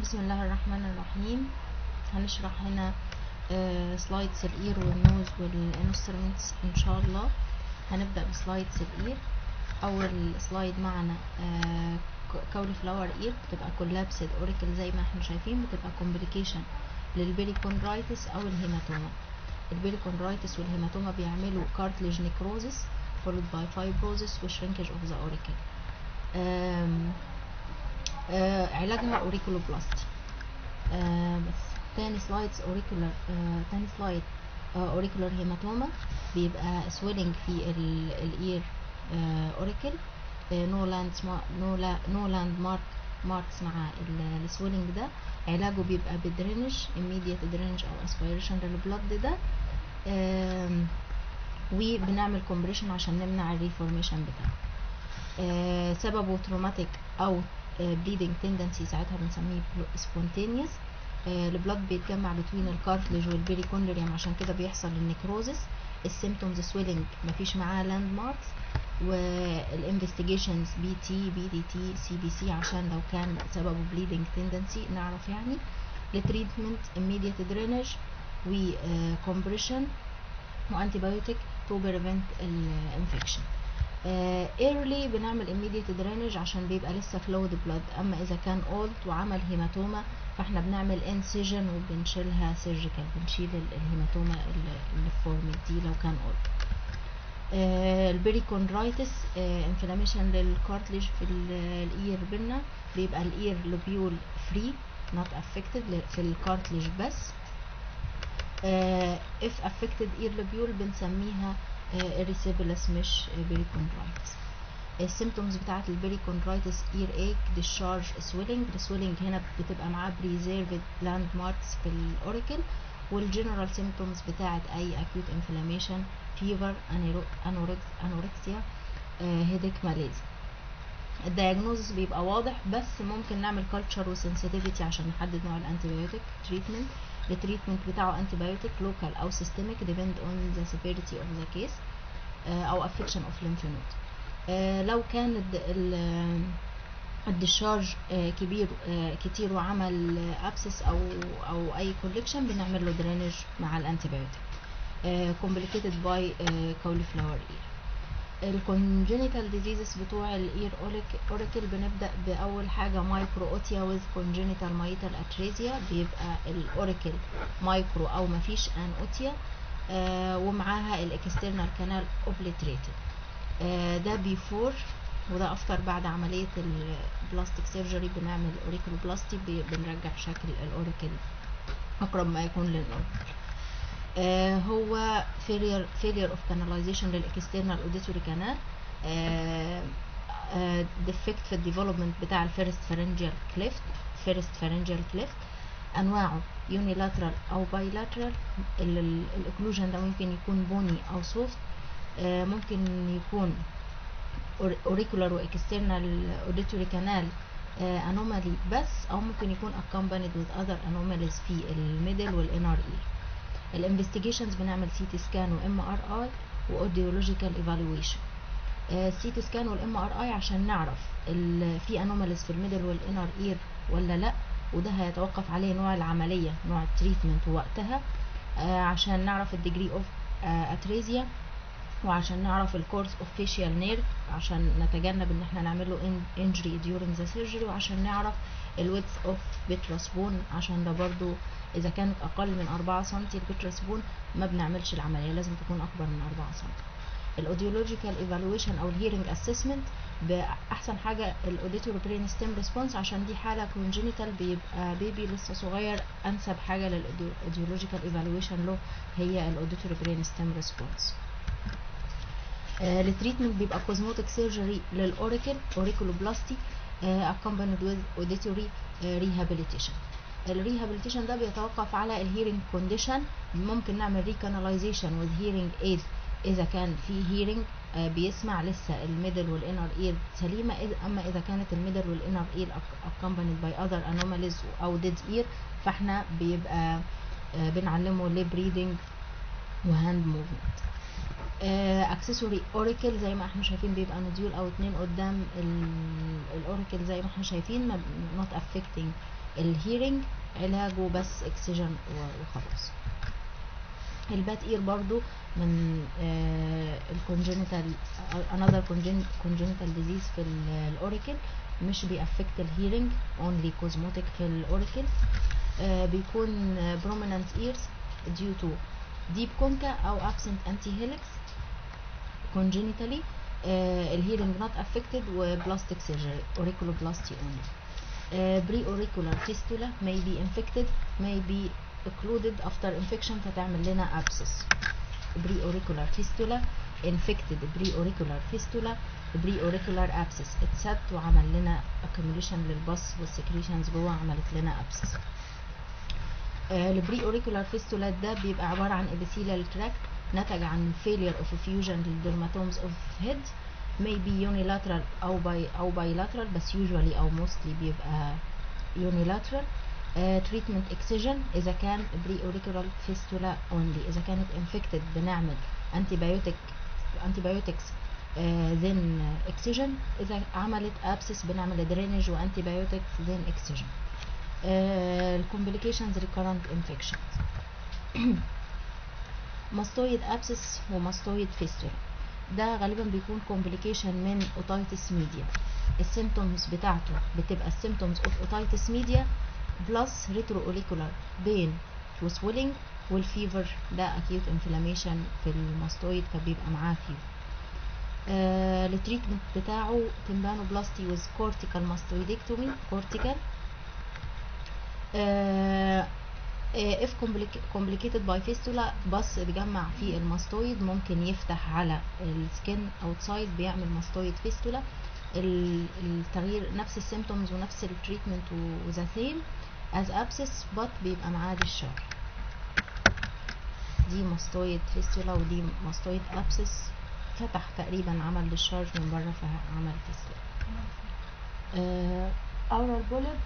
بسم الله الرحمن الرحيم هنشرح هنا سلايدز الاير والنوز والانسترومنتس ان شاء الله هنبدا بسلايدز الاير اول سلايد معنا كولي فلاور اير بتبقى كولابسد اوريكل زي ما احنا شايفين بتبقى كومبليكيشن للبيريكوندرايتس او الهيماتوما البيريكوندرايتس والهيماتوما بيعملوا كارتليج نيكروزس followed by fibrosis وشرينكج of the auricle آم آه علاجها اوريكولوبلاستي آه بس تاني سلايدز اوريكولار آه تاني سلايد اوريكولار هيماتوما بيبقى سويلنج في الاير اوريكل نو لاند نو نو لاند مارك ماركس مع السويلنج ده علاجه بيبقى بدرينج immediate درينج او اسبيريشن للبلد ده وبنعمل كومبريشن عشان نمنع الريفورميشن بتاعه آه سببه تروماتيك او بليدنج تندنسي ساعتها بنسميه سبونتينيوس آه البلد بيتجمع بين الكارتلج والبيريكوندريوم عشان كده بيحصل النيكروزس السيمتومز سويلنج مفيش معاه لاند ماركس والانفستيجيشنز بي تي بي دي تي سي بي سي عشان لو كان سببه بليدنج تندنسي نعرف يعني لتريتمنت immediate درينج وكومبريشن وانتي بايوتيك تو بريفنت الانفكشن ايرلي بنعمل immediate drainage عشان بيبقى لسه flowed blood اما اذا كان old وعمل هيماتوما فاحنا بنعمل incision وبنشيلها surgical بنشيل الهيماتوما اللي فورمت دي لو كان old البريكوندرايتس انفلاميشن للكارتليج في الاير بينا بيبقى الاير لوبيول فري not affected في الكارتليج بس uh, if affected ear lobule بنسميها erysipelas مش بريكوندرايتس السيمتومز بتاعت البريكوندرايتس ear ache discharge swelling السويلنج هنا بتبقى معاه preserved landmarks في الاوريكل والجنرال سيمتومز بتاعت اي acute inflammation fever anorexia headache malaise الدياجنوزس بيبقى واضح بس ممكن نعمل كلتشر وسنسيتيفيتي عشان نحدد نوع الانتيبيوتيك تريتمنت التريتمنت بتاعه انتيبيوتيك لوكال او سيستميك depend on the severity of the case او affection of lymph node لو كان الديشارج كبير كتير وعمل ابسس او او اي كوليكشن بنعمل له درينج مع الانتيبيوتيك complicated by cauliflower ear الكونجينيتال ديزيزز بتوع الاير اوريكل بنبدا باول حاجه مايكرو اوتيا ويز كونجينيتال مايتال اتريزيا بيبقى الاوريكل مايكرو او مفيش ان اوتيا آه ومعاها الاكسترنال كانال اوبليتريتد آه ده بيفور وده افتر بعد عمليه البلاستيك سيرجري بنعمل اوريكلوبلاستي بنرجع شكل الاوريكل اقرب ما يكون للاوريكل آه هو failure failure of canalization للاكسترنال اوديتوري كانال ديفكت في الديفلوبمنت بتاع الفيرست فارنجيال كليفت فيرست فارنجيال كليفت انواعه يونيلاترال او بايلاترال الاكلوجن ده ممكن يكون بني او سوفت آه ممكن يكون اوريكولار واكسترنال اوديتوري كانال انومالي بس او ممكن يكون accompanied with other anomalies في الميدل والانر اير الانفستيجيشنز بنعمل سي تي سكان وام ار اي واوديولوجيكال ايفالويشن السي تي سكان والام ار اي عشان نعرف في انوماليز في الميدل والانر اير ولا لا وده هيتوقف عليه نوع العمليه نوع التريتمنت ووقتها آه عشان نعرف الديجري اوف اتريزيا وعشان نعرف الكورس اوف فيشيال نيرف عشان نتجنب ان احنا نعمل له انجري ديورنج ذا سيرجري وعشان نعرف الويدث اوف بيترس بون عشان ده برضو اذا كانت اقل من 4 سم البيترس بون ما بنعملش العمليه لازم تكون اكبر من 4 سم الاوديولوجيكال ايفالويشن او الهيرنج اسسمنت باحسن حاجه الاوديتوري برين ستيم ريسبونس عشان دي حاله كونجينيتال بيبقى بيبي لسه صغير انسب حاجه للاوديولوجيكال ايفالويشن له هي الاوديتوري برين ستيم ريسبونس التريتمنت بيبقى كوزموتيك سيرجري للاوريكل اوريكولوبلاستي accompanied with auditory rehabilitation الريهابيليتيشن ده بيتوقف على الهيرنج كونديشن ممكن نعمل ريكاناليزيشن with hearing aid اذا كان في هيرنج بيسمع لسه الميدل والانر اير سليمه اما اذا كانت الميدل والانر اير accompanied by other anomalies او dead ear فاحنا بيبقى بنعلمه lip reading وهاند موفمنت اكسسوري اوريكل زي ما احنا شايفين بيبقى نوديول او اتنين قدام الاوريكل زي ما احنا شايفين not affecting الهيرنج علاجه بس اكسجن وخلاص البات اير برضو من الكونجنتال another congenital disease في الاوريكل مش بيأفكت الهيرنج only cosmetic في الاوريكل آه بيكون prominent ears due to deep concha او absent antihelix congenitally uh, الهيرنج not affected و plastic surgery auriculoplasty only uh, pre-auricular fistula may be infected may be occluded after infection فتعمل لنا abscess pre-auricular fistula infected pre-auricular fistula pre-auricular abscess اتسبت وعمل لنا accumulation للبص والسكريشنز جوه عملت لنا abscess البري اوريكولار فيستولا ده بيبقى عبارة عن epithelial tract نتج عن failure of fusion للدرماتومز of head may be unilateral أو bi أو bilateral بس usually أو mostly بيبقى unilateral uh, treatment excision إذا كان بري اوريكولار فيستولا only إذا كانت infected بنعمل antibiotic antibiotics uh, then excision إذا عملت abscess بنعمل drainage وantibiotics then excision الكومبليكيشنز recurrent infections ماستويد ابسس وماستويد فيستولا ده غالبا بيكون كومبليكيشن من اوتايتس ميديا السيمتومز بتاعته بتبقى السيمتومز اوف اوتايتس ميديا بلس ريترو اوليكولار بين وسويلنج والفيفر ده اكيوت انفلاميشن في الماستويد فبيبقى معاه فيفر آه التريتمنت بتاعه تمبانو بلاستي ويز كورتيكال ماستويدكتومي كورتيكال آه if complicated by fistula بس بيجمع في الماستويد ممكن يفتح على السكن اوتسايد بيعمل ماستويد فيستولا التغيير نفس السيمتومز ونفس التريتمنت وذا سيم از ابسس بط بيبقى معاه الشر دي ماستويد فيستولا ودي ماستويد ابسس فتح تقريبا عمل ديشارج من بره فعمل فيستولا اورال بولب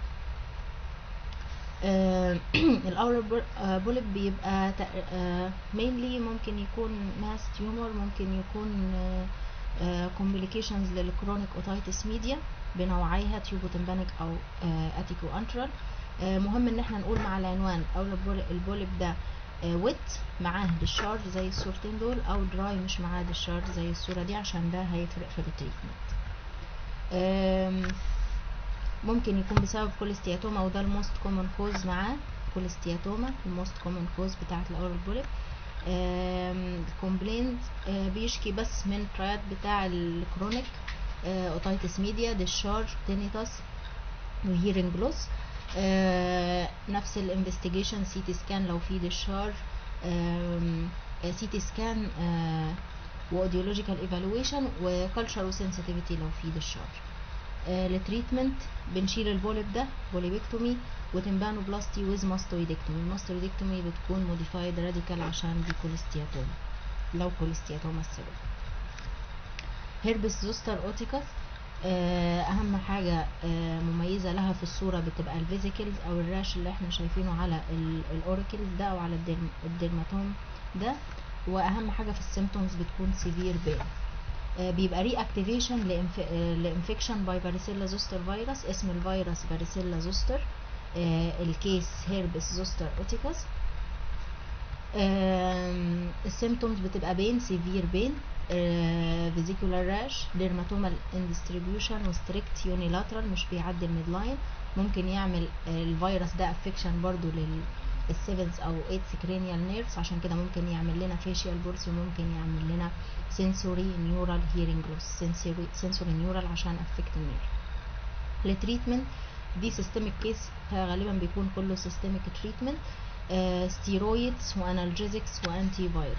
الاورال بولب بيبقى مينلي ممكن يكون ماس تيومر ممكن يكون كومبليكيشنز للكرونيك اوتايتس ميديا بنوعيها تيوبوتمبانيك او اتيكو انترال مهم ان احنا نقول مع العنوان او البولب ده ويت معاه ديشارج زي الصورتين دول او دراي مش معاه ديشارج زي الصوره دي عشان ده هيفرق في التريتمنت ممكن يكون بسبب كوليستياتوما وده الموست كومن كوز معاه كوليستياتوما الموست كومن كوز بتاعت الاورال بوليب كومبلينز بيشكي بس من الترايات بتاع الكرونيك اوتايتس ميديا ديشارج تينيتاس وهيرنج لوس نفس الانفستيجيشن سي تي سكان لو في ديشارج سي تي سكان واوديولوجيكال ايفالويشن وكالتشر وسنسيتيفيتي لو في ديشارج لتريتمنت بنشيل البوليب ده بوليبكتومي وتمبانو بلاستي ويز ماستويدكتومي الماستويدكتومي بتكون موديفايد راديكال عشان دي كوليستياتوما لو كوليستياتوما السبب هيربس زوستر اوتيكاس اهم حاجة مميزة لها في الصورة بتبقى الفيزيكلز او الراش اللي احنا شايفينه على الاوريكلز ده او على الديرماتوم ده واهم حاجة في السيمتومز بتكون سيفير بين بيبقى ري اكتيفيشن لانفكشن باي باريسيلا زوستر فيروس اسم الفيروس باريسيلا زوستر الكيس هيربس زوستر اوتيكاس السيمتومز بتبقى بين سيفير بين فيزيكولار راش ديرماتومال اندستريبيوشن وستريكت يونيلاترال مش بيعدي الميد لاين ممكن يعمل الفيروس ده افكشن برضو لل السيفنز او 8 كرينيال نيرفز عشان كده ممكن يعمل لنا فيشيال بولس وممكن يعمل لنا سنسوري نيورال هيرنج لوس سنسوري نيورال عشان افكت النير التريتمنت دي سيستميك كيس غالبا بيكون كله سيستميك تريتمنت ستيرويدز وانالجيزكس وانتي فايرال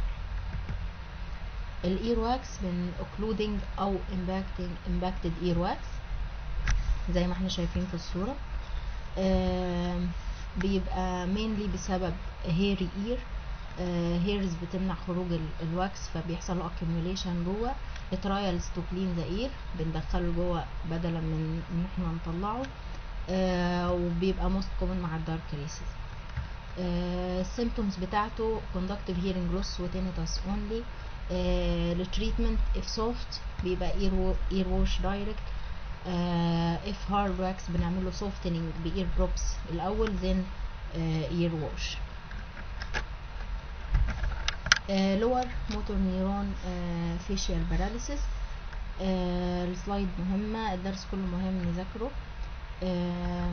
الاير واكس من اوكلودنج او امباكتنج امباكتد اير واكس زي ما احنا شايفين في الصوره آه بيبقى mainly بسبب هيري اير هيرز بتمنع خروج الواكس فبيحصل له accumulation جوه ترايلز تو كلين ذا اير بندخله جوه بدلا من ان احنا نطلعه آه وبيبقى موست كومن مع الدارك ريسز السيمتومز بتاعته conductive hearing loss وتينيتاس only التريتمنت if soft بيبقى ear, ear wash direct آه if hard wax بنعمله softening بإير دروبس الأول then آه ear wash آه lower motor neuron آه facial paralysis آه السلايد مهمة الدرس كله مهم نذاكره آه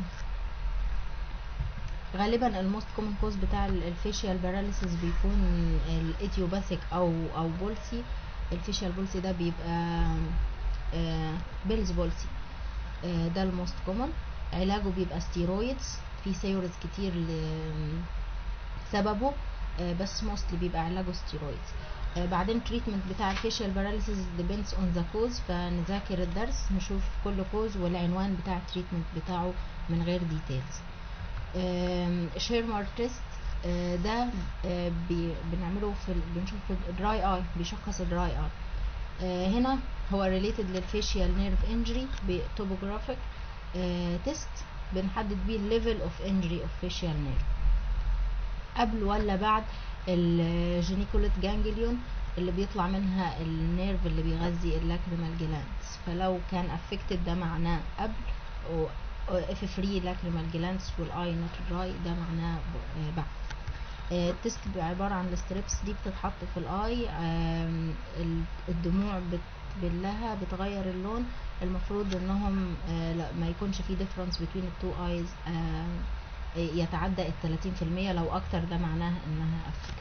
غالبا الموست كومن كوز بتاع الفيشيال باراليسيس بيكون الايديوباثيك او او بولسي الفيشيال بولسي ده بيبقى بيلز بولسي ده الموست كومن علاجه بيبقى ستيرويدز في ثيوريز كتير لسببه بس موستلي بيبقى علاجه ستيرويدز بعدين تريتمنت بتاع الفيشيال باراليسيس ديبندز اون ذا كوز فنذاكر الدرس نشوف كل كوز والعنوان بتاع التريتمنت بتاعه من غير ديتيلز شيرمر تيست ده بي بنعمله في بنشوف الدراي اي بيشخص الدراي اي هنا هو ريليتد للفيشيال نيرف انجري بتوبوجرافيك تيست بنحدد بيه الليفل اوف انجري اوف فيشيال نيرف قبل ولا بعد الجينيكوليت جانجليون اللي بيطلع منها النيرف اللي بيغذي اللاكريمال جلاندز فلو كان افكتد ده معناه قبل اف فري لاكريمال جلاندز والاي نوت دراي ده معناه بعد التست عبارة عن الستريبس دي بتتحط في الاي الدموع بتبلها بتغير اللون المفروض انهم ما يكونش في difference between the two eyes يتعدى التلاتين في المية لو اكتر ده معناه انها افكت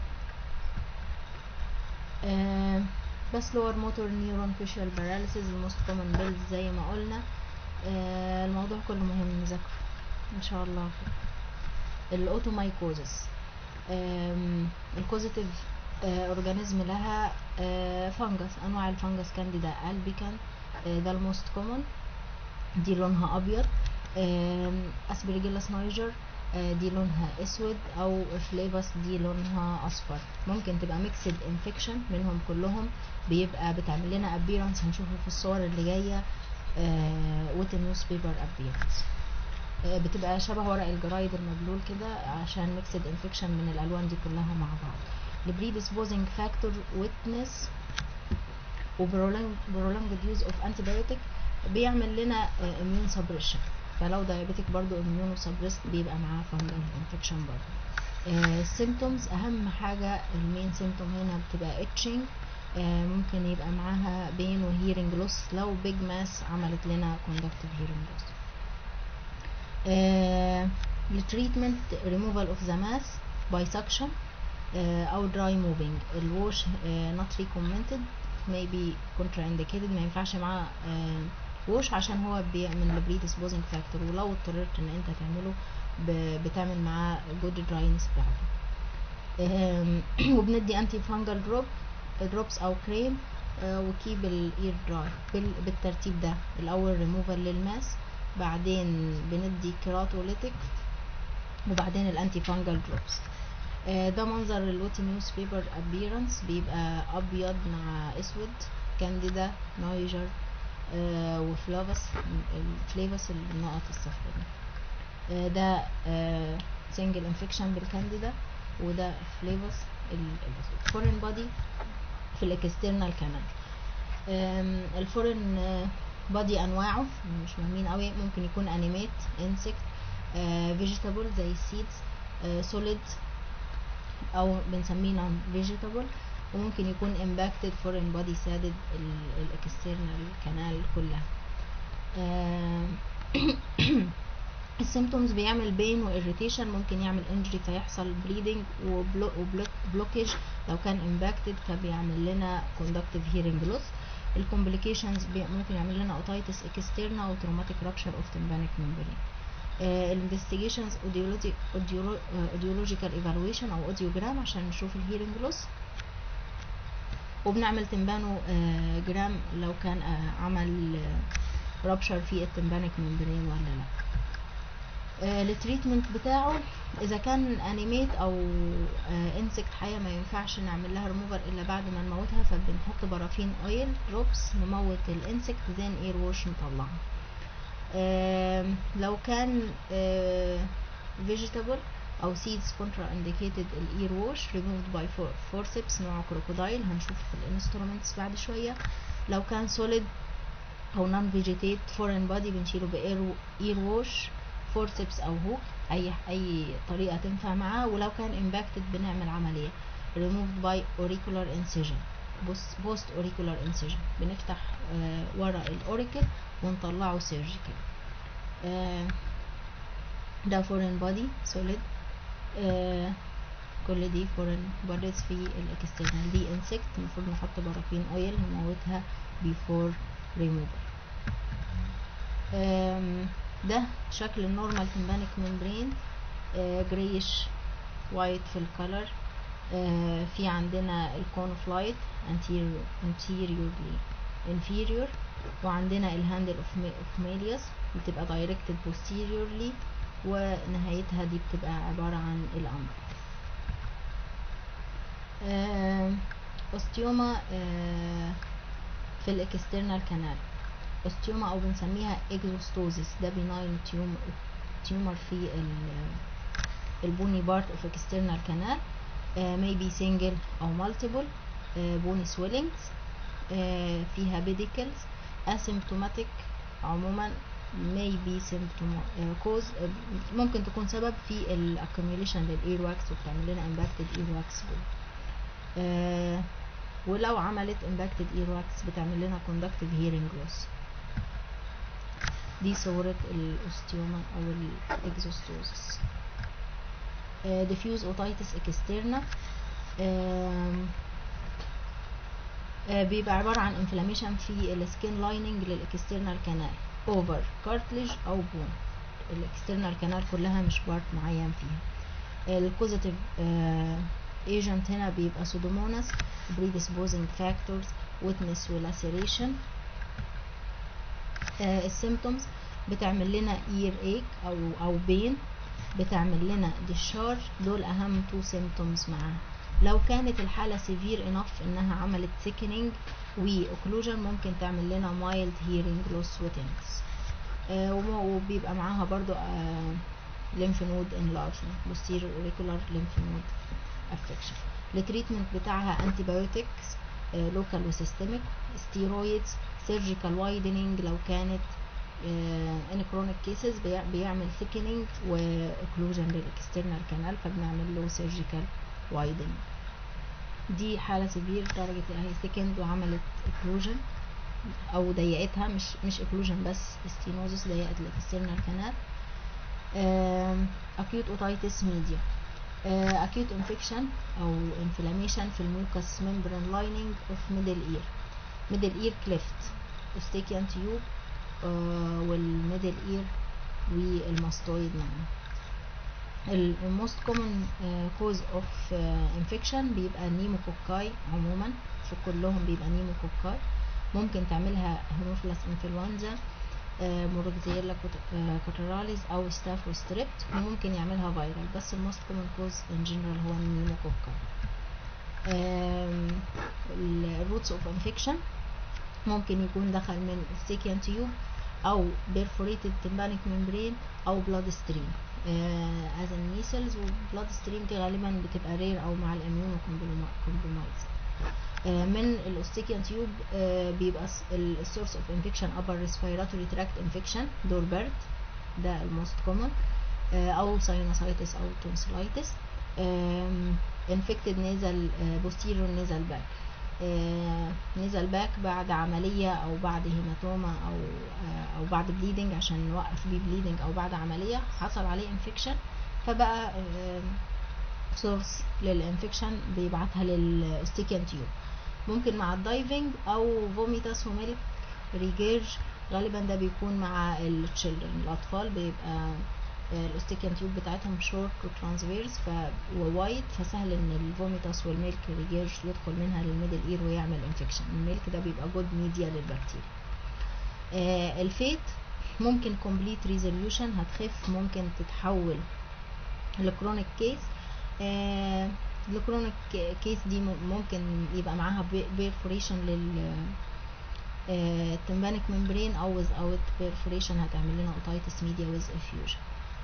بس لور موتور نيورون فيشيال باراليسيس الموست كومن بيلز زي ما قلنا آه الموضوع كله مهم نذاكره ان شاء الله الاوتومايكوزس الكوزيتيف اورجانيزم لها آه فانجس انواع الفانجس كانديدا البيكان آه ده الموست كومن دي لونها ابيض اسبرجيلاس نايجر دي لونها اسود او فليفاس دي لونها اصفر ممكن تبقى ميكسد انفكشن منهم كلهم بيبقى بتعمل لنا ابيرنس هنشوفه في الصور اللي جايه ويت نيوز بيبر ابيرنس بتبقى شبه ورق الجرايد المبلول كده عشان ميكسد انفكشن من الالوان دي كلها مع بعض البريدisposing فاكتور ويتنس وبرولونجد يوز اوف انتيبيوتيك بيعمل لنا اميون سبريشن فلو دايابيتك برضو اميونو سبريست بيبقى معاه فانجل انفكشن برضو السيمتومز اهم حاجه المين سيمتوم هنا بتبقى اتشنج آه ممكن يبقى معاها بين وهيرنج لوس لو بيج ماس عملت لنا كوندكتيف هيرنج لوس التريتمنت ريموفال اوف ذا ماس باي سكشن او دراي موفينج الووش نوت ريكومندد maybe contraindicated ما ينفعش معاه ووش عشان هو من البريدisposing فاكتور ولو اضطررت ان انت تعمله بتعمل معاه جود دراينس بعده وبندي انتي فانجل دروب دروبس او كريم وكيب الاير دراي بالترتيب ده الاول ريموفال للماس بعدين بندي كيراتوليتيك وبعدين الانتي فانجل دروبس ده منظر الوتي نيوز بيبر ابيرنس بيبقى ابيض مع اسود كانديدا نايجر آه وفلافس الفليفس النقط الصفراء دي آه ده آه سنجل انفكشن بالكانديدا وده فليفس الاسود فورين بادي في الاكسترنال كانال الفورين بادي انواعه مش مهمين قوي ممكن يكون انيميت انسكت فيجيتابل زي السيدز سوليد او بنسميه نون فيجيتابل وممكن يكون impacted foreign body سادد الاكسترنال كانال كلها السيمتومز بيعمل بين وإريتيشن ممكن يعمل انجري فيحصل بليدنج وبلوكيج لو كان امباكتد فبيعمل لنا conductive hearing loss الكومبليكيشنز ممكن يعمل لنا اوتايتس اكسترنا وتروماتيك رابشر اوف تمبانيك ممبرين الانفستيجيشنز اوديولوجيكال ايفالويشن او اوديوجرام عشان نشوف الهيرنج لوس وبنعمل تمبانو جرام لو كان عمل رابشر في التمبانيك ممبرين ولا لا التريتمنت بتاعه اذا كان انيميت او انسكت حيه ما ينفعش نعمل لها ريموفر الا بعد ما نموتها فبنحط بارافين اويل دروبس نموت الانسكت زين اير ووش نطلعها لو كان فيجيتابل او seeds contra indicated الاير ووش removed by forceps نوع كروكودايل هنشوف في الانسترومنتس بعد شويه لو كان solid او نون فيجيتيت فورين بادي بنشيله باير اير ووش فورسبس او هوك اي اي طريقه تنفع معاه ولو كان امباكتد بنعمل عمليه removed by auricular incision بوست auricular incision بنفتح آه ورا الاوريكل ونطلعه سيرجيكال آه ده فورين بادي سوليد آه كل دي فورين بوديز في الاكسترنال دي انسكت المفروض نحط بارافين اويل نموتها بيفور ريموفر ده شكل النورمال تمبانيك ممبرين جريش وايت في الكالر آه في عندنا الكون اوف لايت anteriorly inferior وعندنا الهاندل اوف ميليوس بتبقى directed posteriorly ونهايتها دي بتبقى عبارة عن الأمر اوستيوما في الاكسترنال كانال اوستيوما او بنسميها اكزوستوزيس ده بيناين تيومر في البوني بارت اوف اكسترنال كانال may be single او multiple بوني swellings فيها بيديكلز asymptomatic عموما may be symptom cause ممكن تكون سبب في الاكيوميليشن للاير واكس وبتعمل لنا امباكتد اير واكس آه ولو عملت impacted earwax بتعمل لنا conductive hearing loss دي صورة الاوستيوما او الاكزوستوزس آه diffuse otitis externa آه بيبقى عبارة عن inflammation في السكين لايننج للاكسترنال كانال over cartilage او بون الاكسترنال كانال كلها مش بارت معين فيها الكوزيتيف ايجنت هنا بيبقى سودوموناس predisposing factors witness ولاسيريشن السيمتومز بتعمل لنا ear ache او او بين بتعمل لنا discharge دول اهم تو سيمتومز معاها لو كانت الحالة severe enough انها عملت thickening واوكلوجن ممكن تعمل لنا mild hearing loss وتنس آه وبيبقى معاها برضو آه lymph node enlargement posterior auricular lymph node affection التريتمنت بتاعها antibiotics لوكال وسيستميك ستيرويدز سيرجيكال وايدنينج لو كانت ان كرونيك كيسز بيعمل ثيكنينج واوكلوجن للاكسترنال كانال فبنعمل له سيرجيكال وايدنينج دي حالة سيفير درجة هي ثيكند وعملت اوكلوجن او ضيقتها مش مش اوكلوجن بس ستينوزس ضيقت الاكسترنال كانال اكيوت اوتايتس ميديا acute infection او inflammation في الميوكس membrane lining of middle ear middle ear cleft eustachian tube uh, والميدل ear والماستويد معنا ال most common uh, cause of uh, infection بيبقى نيموكوكاي عموما في كلهم بيبقى نيموكوكاي ممكن تعملها هيموفيلس انفلونزا موركزيلا كوتراليز او ستاف وستريبت وممكن يعملها فيرال بس الموست كومن كوز ان جنرال هو النيموكوكا الروتس اوف انفكشن ممكن يكون دخل من ستيكيان تيوب او بيرفوريتد تمبانيك ممبرين او بلاد ستريم از الميسلز وبلاد ستريم دي غالبا بتبقى رير او مع الاميونو كومبرومايز من الاوستيكيان تيوب بيبقى السورس اوف انفكشن upper respiratory tract infection دور برد ده الموست كومن او ساينوسايتس او تونسلايتس infected nasal posterior nasal back نزل باك بعد عملية أو بعد هيماتوما أو أو بعد بليدنج عشان نوقف بيه بليدنج أو بعد عملية حصل عليه انفكشن فبقى سورس للانفكشن بيبعتها للستيكيان تيوب ممكن مع الدايفنج او فوميتاس وميلك ريجيرج غالبا ده بيكون مع التشيلدرن الاطفال بيبقى الاستيكيان تيوب بتاعتهم شورت وترانسفيرس ف ووايد فسهل ان الفوميتاس والميلك ريجيرج يدخل منها للميدل اير ويعمل انفكشن الميلك ده بيبقى جود ميديا للبكتيريا آه الفيت ممكن كومبليت ريزوليوشن هتخف ممكن تتحول لكرونيك كيس آه الكرونيك كيس دي ممكن يبقى معاها بيرفوريشن لل التمبانيك ممبرين او ويز اوت بيرفوريشن هتعمل لنا اوتايتس ميديا ويز افيوجن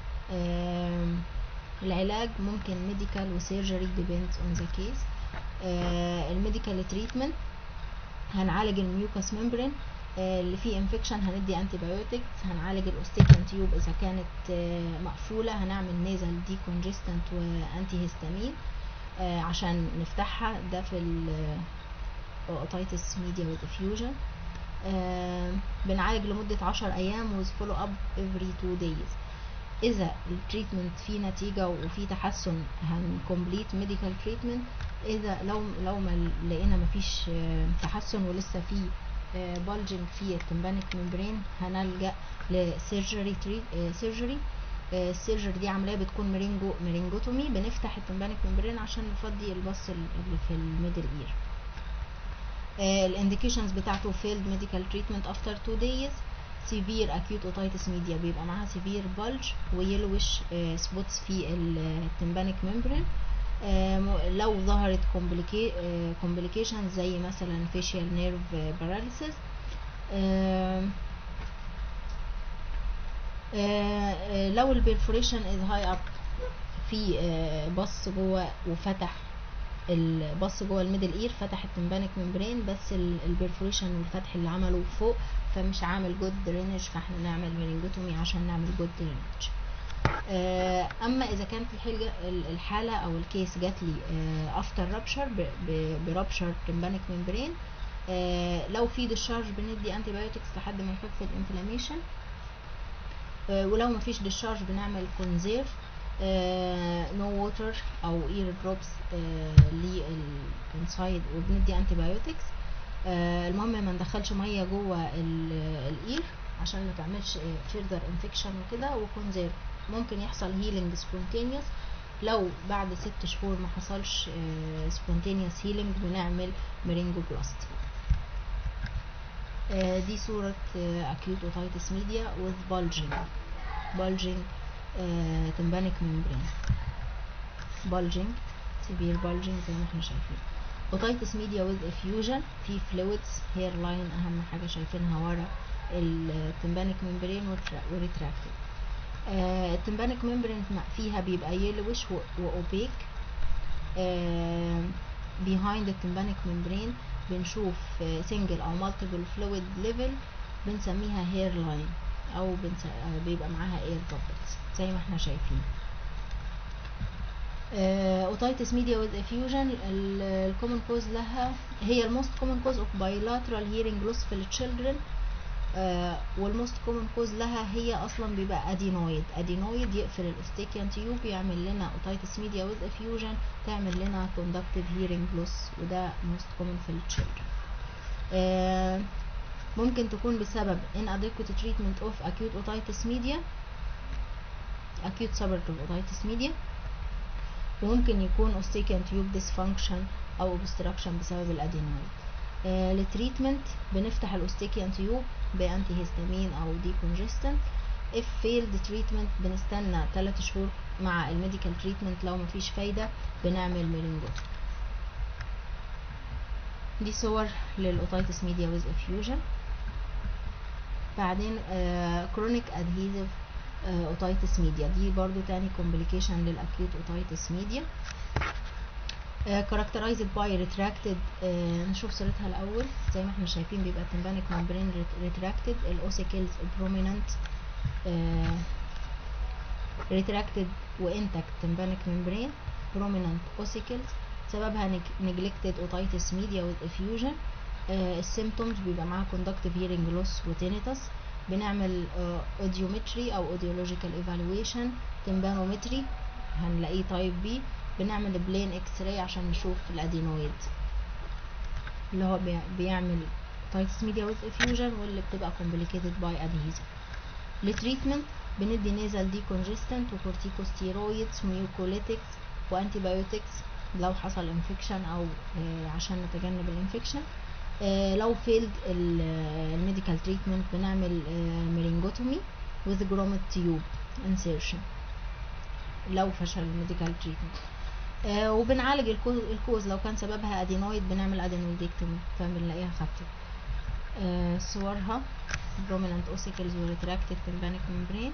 العلاج ممكن ميديكال وسيرجري depends on the case الميديكال تريتمنت هنعالج الميوكس ممبرين آه، اللي فيه انفكشن هندي انتي بايوتكس هنعالج الاوستيكان تيوب اذا كانت آه، مقفوله هنعمل نيزل دي كونجستنت وانتي هيستامين آه، عشان نفتحها ده في الاوتيتس ميديا وديفيوجن بنعالج لمدة عشر أيام with follow up every two days إذا التريتمنت فيه نتيجة وفيه تحسن هنكمبليت ميديكال تريتمنت إذا لو لو ما لقينا مفيش آه، تحسن ولسه فيه بالجنج في التمبانيك ممبرين هنلجأ لسيرجري سيرجري السيرجري دي عملية بتكون مرينجو مرينجوتومي بنفتح التمبانيك ممبرين عشان نفضي البص اللي في الميدل اير الانديكيشنز بتاعته failed medical treatment after two days severe acute otitis media بيبقى معاها severe bulge ويلوش سبوتس في التمبانيك ممبرين لو ظهرت complications زي مثلا facial nerve paralysis آه، آه، آه، لو البرفوريشن از هاي اب في آه، بص جوه وفتح البص جوه الميدل اير فتح التمبانيك ممبرين بس البرفوريشن والفتح اللي عمله فوق فمش عامل جود درينج فاحنا نعمل ميرينجوتومي عشان نعمل جود درينج اما اذا كانت الحاجه الحاله او الكيس جات لي افتر رابشر برابشر تمبانيك ممبرين لو في ديشارج بندي انتي بايوتكس لحد ما يخف الانفلاميشن ولو مفيش ديشارج بنعمل كونزيرف نو ووتر او اير دروبس للانسايد وبندي انتي بايوتكس المهم ما ندخلش ميه جوه الاير عشان ما تعملش فيرذر انفكشن وكده وكونزيرف ممكن يحصل هيلينج سبونتينيوس لو بعد ست شهور ما حصلش سبونتينيوس هيلينج بنعمل مرينجو بلاستي آه، دي صورة acute otitis media with bulging bulging آه، tympanic membrane bulging severe bulging زي ما احنا شايفين otitis media with effusion في fluids hairline أهم حاجة شايفينها ورا التمبانيك membrane وريتراكتد التمبانيك membrane فيها بيبقى yellowish وأوبيك behind التمبانيك membrane بنشوف سنجل او مالتيبل فلويد ليفل بنسميها هير لاين او بنس... بيبقى معاها اير بابلز زي ما احنا شايفين اوتايتس ميديا وذ افيوجن الكومن كوز لها هي الموست كومن كوز اوف بايلاترال هيرنج لوس في التشيلدرن والموست كومن كوز لها هي اصلا بيبقى ادينويد ادينويد يقفل الاوستيكيان تيوب يعمل لنا اوتايتس ميديا وذ افيوجن تعمل لنا كوندكتيف هيرنج لوس وده موست كومن في التشيلدرن آه ممكن تكون بسبب inadequate treatment of acute otitis media acute subarachnoid otitis media وممكن يكون اوستيكيان تيوب dysfunction او obstruction بسبب الادينويد آه للتريتمنت بنفتح الاوستيكيان تيوب بانتي هيستامين او دي كونجستنت if failed treatment بنستنى 3 شهور مع الميديكال تريتمنت لو مفيش فايدة بنعمل ميرينجوت دي صور للاوتيتس ميديا ويز افيوجن بعدين كرونيك ادهيزيف اوتيتس ميديا دي برضو تاني كومبليكيشن للاكيوت اوتيتس ميديا characterized by retracted آه نشوف صورتها الاول زي ما احنا شايفين بيبقى التمبانيك ممبرين retracted الاوسيكلز prominent آه retracted وانتكت tympanic membrane prominent ossicles سببها neglected otitis media with effusion آه السيمتومز بيبقى معاها conductive hearing loss وtinnitus بنعمل اوديومتري او audiological evaluation tympanometry هنلاقيه تايب بي بنعمل بلين اكس راي عشان نشوف الادينويد اللي هو بيعمل تايتس ميديا ويز افيوجن واللي بتبقى complicated باي adhesion لتريتمنت بندي نيزل دي كونجستنت وكورتيكوستيرويدز وميوكوليتكس وانتي بايوتكس لو حصل انفكشن او آه عشان نتجنب الانفكشن آه لو فيلد الميديكال تريتمنت بنعمل آه ميرينجوتومي with جرومت تيوب insertion لو فشل الميديكال تريتمنت آه وبنعالج الكوز لو كان سببها ادينويد بنعمل ادينويدكتومي فبنلاقيها خفت آه صورها prominent ossicles و retracted tympanic membrane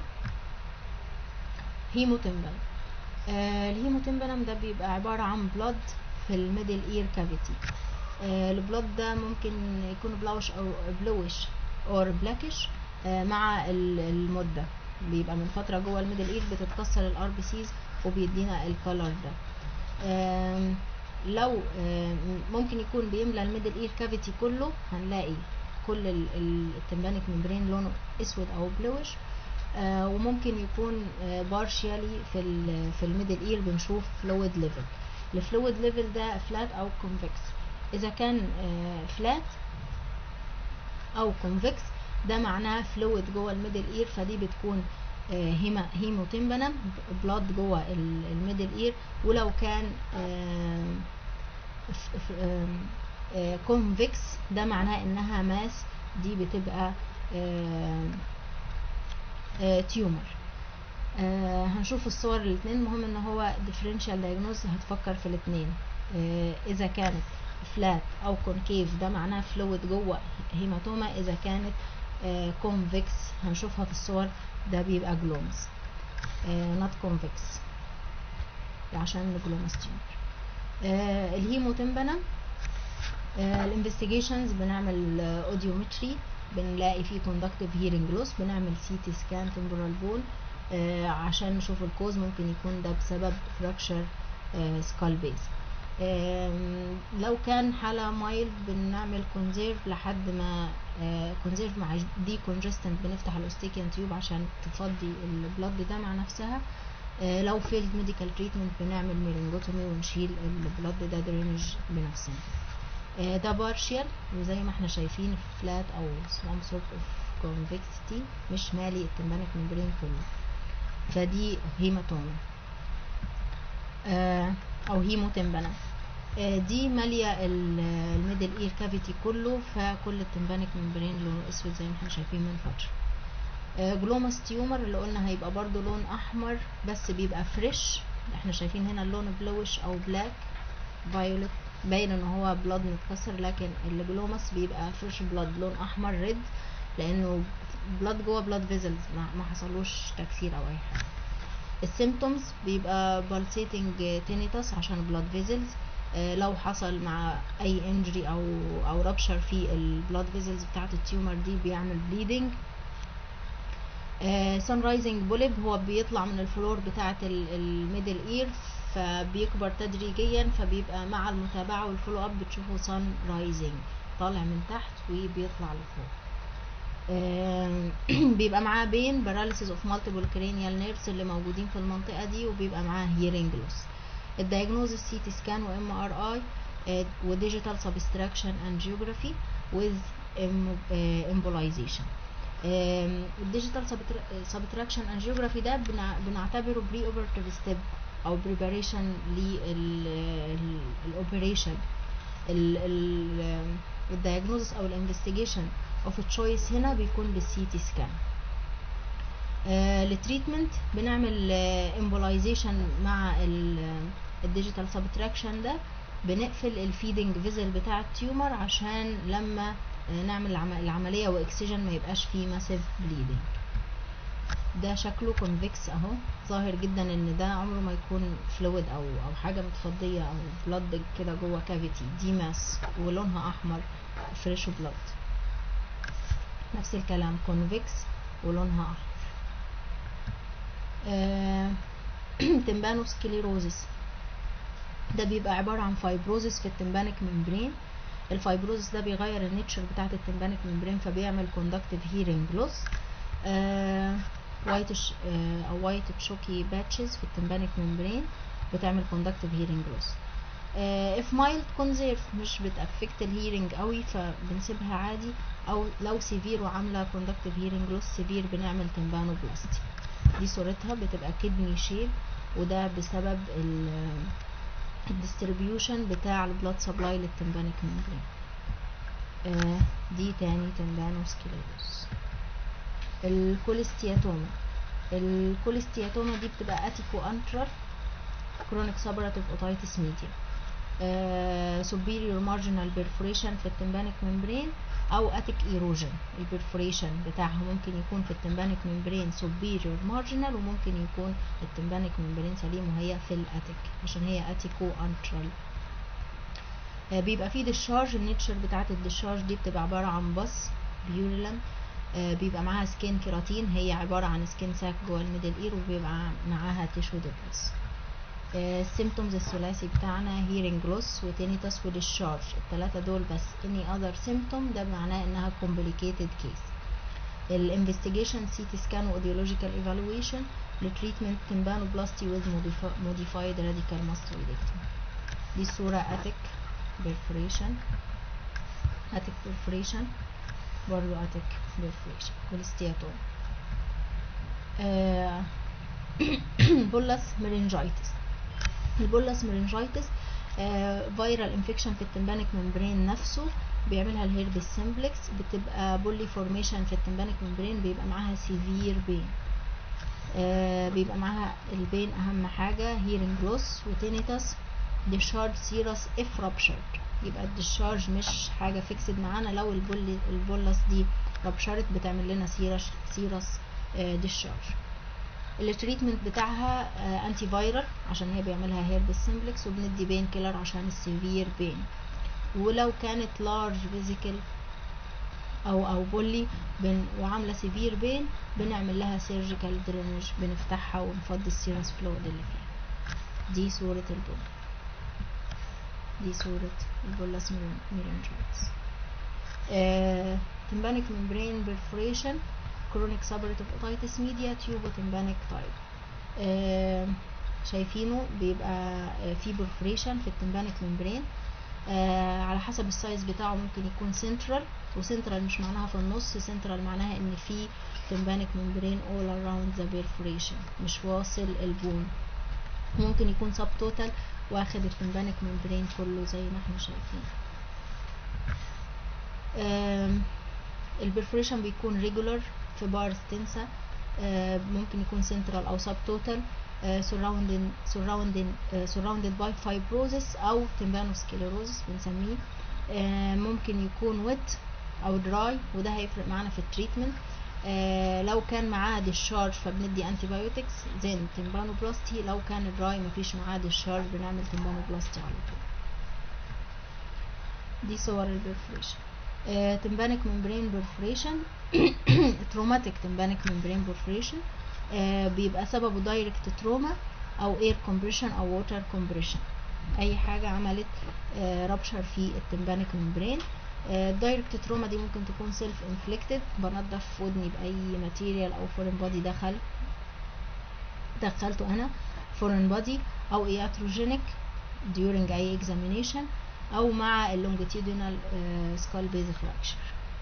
هيموتمبانم آه الهيموتمبانم ده بيبقى عبارة عن بلود في الميدل اير كافيتي آه البلود ده ممكن يكون بلاوش او بلوش اور بلاكش مع ال- المده بيبقى من فتره جوه الميدل اير بتتكسر الار بي سيز وبيدينا الكالر ده آم، لو آم، ممكن يكون بيملى الميدل اير كافيتي كله هنلاقي كل ال- ال- التمبانيك ممبرين لونه اسود او بلوش آه، وممكن يكون بارشيالي في ال في الميدل اير بنشوف فلويد ليفل الفلويد ليفل ده فلات او كونفكس اذا كان فلات او كونفكس ده معناه فلويد جوه الميدل اير فدي بتكون آه، هيما هيموتمبنم بلاد جوه ال- الميدل اير ولو كان كونفكس ده معناه انها ماس دي بتبقى تيومر هنشوف الصور الاثنين المهم ان هو differential diagnosis هتفكر في الاثنين اذا كانت فلات او كونكيف ده معناه فلويد جوه هيماتوما اذا كانت كونفكس هنشوفها في الصور ده بيبقى جلومز نوت كونفكس عشان جلومز تيومر الهيموتمبنم الانفستيجيشنز بنعمل اوديومتري بنلاقي فيه كوندكتيف هيرنج لوس بنعمل سي تي سكان تمبرال بون عشان نشوف الكوز ممكن يكون ده بسبب فراكشر سكال بيز لو كان حالة مايلد بنعمل كونزيرف لحد ما كونزيرف مع دي كونجستنت بنفتح الاوستيكيان تيوب عشان تفضي البلد ده مع نفسها آه، لو فيلد ميديكال تريتمنت بنعمل ميرنجوتومي ونشيل البلد ده درينج بنفسنا آه، ده بارشيال وزي ما احنا شايفين فلات او some sort of convexity مش مالي التمبانك ممبرين كله فدي هيماتوما آه، او هيموتمبانا آه، دي مالية ال- الميدل اير كافيتي كله فكل التمبانك ممبرين لونه اسود زي ما احنا شايفين من فترة آه، جلوماس تيومر اللي قلنا هيبقى برضو لون احمر بس بيبقى فريش احنا شايفين هنا اللون بلوش او بلاك فايولت باين ان هو بلاد متكسر لكن الجلوماس بيبقى فريش بلاد لون احمر ريد لانه بلاد جوه بلاد فيزلز ما, ما حصلوش تكسير او اي حاجه السيمتومز بيبقى بالسيتنج تينيتاس عشان بلاد فيزلز لو حصل مع اي انجري او او رابشر في البلاد فيزلز بتاعه التيومر دي بيعمل بليدنج سان رايزنج بوليب هو بيطلع من الفلور بتاعه الميدل اير فبيكبر تدريجيا فبيبقى مع المتابعه والفولو اب بتشوفوا سان رايزنج طالع من تحت وبيطلع لفوق آم، بيبقى معاه بين باراليسيس اوف مالتيبل كرينيال نيرفز اللي موجودين في المنطقه دي وبيبقى معاه هيرنج لوس الدايجنوزس سي تي سكان وام ار اي وديجيتال سبستراكشن انجيوجرافي وذ امبولايزيشن الديجيتال سبتراكشن انجيوجرافي ده بنع- بنعتبره بري اوبرتيف ستيب او بريباريشن للاوبريشن الدايجنوزس او الانفستيجيشن اوف تشويس هنا بيكون بالسي تي سكان التريتمنت بنعمل امبولايزيشن مع الديجيتال سبتراكشن ده بنقفل الفيدنج فيزل بتاع التيومر عشان لما آه، نعمل العم- العملية واكسجن ما يبقاش فيه ماسيف بليدنج ده شكله كونفكس اهو ظاهر جدا ان ده عمره ما يكون فلويد او او حاجه متفضيه او بلاد كده جوه كافيتي دي ماس ولونها احمر فريش بلاد نفس الكلام كونفكس ولونها احمر آه تمبانو سكليروزس ده بيبقى عبارة عن فايبروزس في التمبانك ممبرين الفايبروزس ده بيغير النيتشر بتاعت التمبانك ممبرين فبيعمل كوندكتيف هيرنج لوس وايتش او وايت تشوكي باتشز في التمبانك ممبرين بتعمل كوندكتيف هيرنج لوس اف مايلد كونزيرف مش بتافكت الهيرنج قوي فبنسيبها عادي او لو سيفير وعامله كوندكتيف هيرنج لوس سيفير بنعمل تمبانو بلاستي دي صورتها بتبقى كدني شيب وده بسبب الديستريبيوشن بتاع البلاد سبلاي للتمبانيك ممبرين آه دي تاني تمبانو سكليروس الكوليستياتوما الكوليستياتوما دي بتبقى اتيكو انترال كرونيك سابراتيف اوتايتس ميديا آه superior marginal perforation في التمبانيك ممبرين او اتيك ايروجن البرفوريشن بتاعها ممكن يكون في التمبانيك ممبرين superior marginal وممكن يكون التمبانيك ممبرين سليم وهي في الاتيك عشان هي اتيكو انترال آه بيبقى فيه ديشارج النيتشر بتاعت الديشارج دي بتبقى عبارة عن بص بيوريلم آه، بيبقى معاها سكين كيراتين هي عبارة عن سكين ساك جوه الميدل اير وبيبقى معاها تيشو ديبرس السيمتومز الثلاثي بتاعنا هيرنج لوس وتينيتاس وديشارج التلاتة دول بس any other symptom ده معناه انها complicated case الانفستيجيشن سي تي سكان واوديولوجيكال ايفالويشن لتريتمنت تمبانوبلاستي with modifi- modified radical mastoidectomy دي صورة اتيك perforation اتيك perforation برضو اتيك perforation والاستياتوم آه بولس مرينجايتس البولس مرينجايتس فيرال انفكشن في التمبانيك ممبرين نفسه بيعملها الهيربس سيمبلكس بتبقى بولي فورميشن في التمبانيك ممبرين بيبقى معاها سيفير بين آه بيبقى معاها البين اهم حاجه هيرنج لوس وتينيتاس ديشارج سيرس اف رابشرد يبقى الديشارج مش حاجه فيكسد معانا لو البولي البولس دي رابشرت بتعمل لنا سيرس سيرس آه ديشارج التريتمنت بتاعها انتي فايرال عشان هي بيعملها هيربس سيمبلكس وبندي بين كيلر عشان السيفير بين ولو كانت لارج فيزيكال او او بولي بن وعامله سيفير بين بنعمل لها سيرجيكال درينج بنفتحها ونفضي السيرس فلويد اللي فيها دي صورة البول دي صورة البولس ميرنجايتس آه تمبانيك ممبرين بيرفوريشن كرونيك سابريتيف اوتايتس ميديا تيوبو تمبانيك تايب آه شايفينه بيبقى آه في بيرفوريشن في التمبانيك ممبرين آه على حسب السايز بتاعه ممكن يكون سنترال وسنترال مش معناها في النص سنترال معناها ان في تمبانيك ممبرين all around the perforation مش واصل البون ممكن يكون سب توتال واخد التمبانيك ممبرين كله زي ما احنا شايفين البرفوريشن بيكون ريجولار في بار ستنسا ممكن يكون سنترال او سب توتال surrounded surrounded uh, surrounded by fibrosis او tympanosclerosis بنسميه uh, ممكن يكون wet او dry وده هيفرق معانا في التريتمنت uh, لو كان معاه discharge فبندي antibiotics زي تمبانوبلاستي لو كان dry مفيش معاه discharge بنعمل تمبانوبلاستي على طول دي صور البرفوريشن تمبانيك ممبرين برفوريشن تروماتيك تمبانيك ممبرين برفوريشن آه بيبقى سببه دايركت تروما او اير كومبريشن او ووتر كومبريشن اي حاجه عملت آه رابشر في التمبانيك ممبرين الدايركت تروما دي ممكن تكون سيلف انفليكتد بنضف ودني باي ماتيريال او فورين بودي دخل دخلته انا فورين بودي او اياتروجينيك during اي examination او مع اللونجيتيودينال سكال بيز فراكشر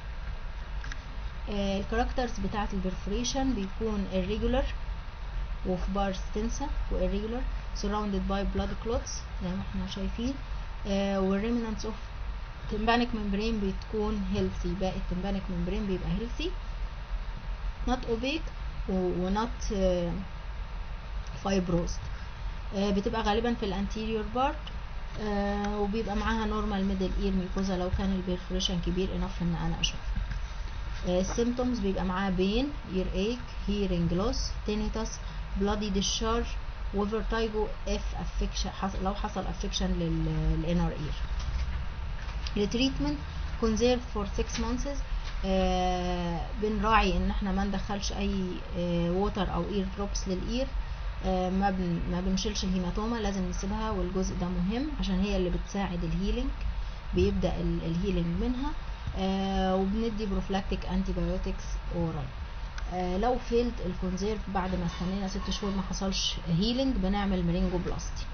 الكاركترز بتاعه البرفوريشن بيكون irregular وفي بار ستنسا و irregular surrounded by blood clots زي ما احنا شايفين والريمنانس اوف tympanic membrane بتكون healthy باقي التمبانيك membrane بيبقى healthy not opaque و not uh, fibrosed uh, بتبقى غالبا في الانتيريور بارت آه وبيبقى معاها نورمال ميدل اير ميكوزا لو كان البرفوريشن كبير انف ان انا اشوفها السيمتومز بيبقى معاه بين اير ايك هيرنج لوس تينيتاس بلادي ديشارج وفرتايجو اف افكشن لو حصل افكشن للانر اير التريتمنت كونزيرف فور 6 مانثس بنراعي ان احنا ما ندخلش اي ووتر او اير دروبس للاير آه ما بن ما بنشيلش الهيماتوما لازم نسيبها والجزء ده مهم عشان هي اللي بتساعد الهيلينج بيبدا الهيلينج منها آه وبندي بروفلاكتيك انتي بايوتكس اورال آه لو فيلد الكونزيرف بعد ما استنينا ست شهور ما حصلش هيلينج بنعمل مرينجو بلاستي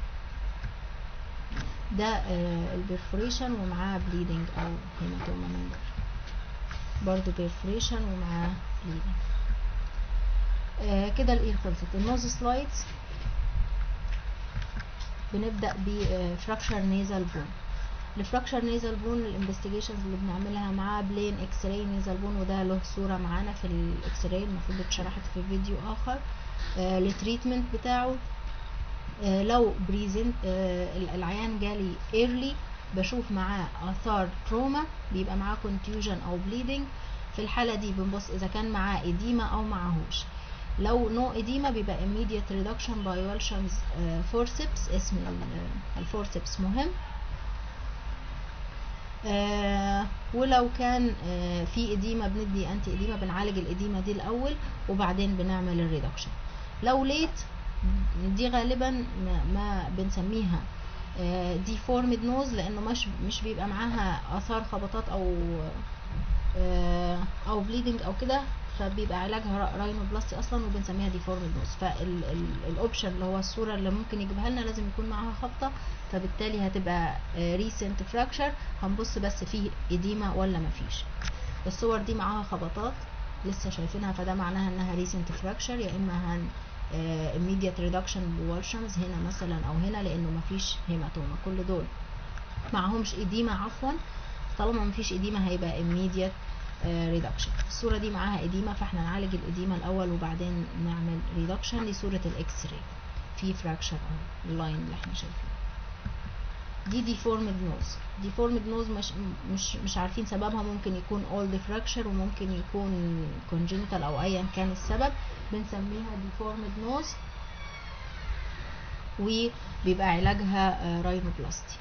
ده آه البرفوريشن ومعاه بليدنج او هيماتوما من بره برضو بيرفوريشن ومعاه بليدنج آه كده الاير خلصت النوز سلايدز بنبدا بفراكشر نيزال بون الفراكشر نيزال بون الانفستيجيشنز اللي بنعملها مع بلين اكس راي نيزال بون وده له صوره معانا في الاكس راي المفروض اتشرحت في فيديو اخر آه التريتمنت بتاعه آه لو بريزنت آه العيان جالي ايرلي بشوف معاه اثار تروما بيبقى معاه كونتيوجن او بليدنج في الحاله دي بنبص اذا كان معاه اديما او معهوش لو نو اديما بيبقى immediate reduction by Welshon's uh, forceps اسم الفورسبس مهم آه ولو كان آه في اديمه بندي انتي اديمه بنعالج الاديمه دي الاول وبعدين بنعمل الريدكشن لو ليت دي غالبا ما, ما بنسميها ديفورمد نوز لانه مش مش بيبقى معاها اثار خبطات او آه او بليدنج او كده فبيبقى علاجها راينوبلاستي اصلا وبنسميها ديفورمد نوز فالاوبشن اللي هو الصوره اللي ممكن يجيبها لنا لازم يكون معاها خبطه فبالتالي هتبقى ريسنت فراكشر هنبص بس فيه اديمه ولا مفيش الصور دي معاها خبطات لسه شايفينها فده معناها انها ريسنت فراكشر يا اما هن uh, immediate reduction بوالشمز هنا مثلا او هنا لانه مفيش هيماتوما كل دول معهمش اديمه عفوا طالما مفيش اديمه هيبقى immediate ريدكشن الصوره دي معاها اديمه فاحنا نعالج الاديمه الاول وبعدين نعمل ريدكشن دي صوره الاكس راي في فراكشر اهو اللاين اللي احنا شايفينه دي ديفورمد نوز ديفورمد نوز مش مش مش عارفين سببها ممكن يكون اولد فراكشر وممكن يكون كونجنتال او ايا كان السبب بنسميها ديفورمد نوز وبيبقى علاجها راينوبلاستي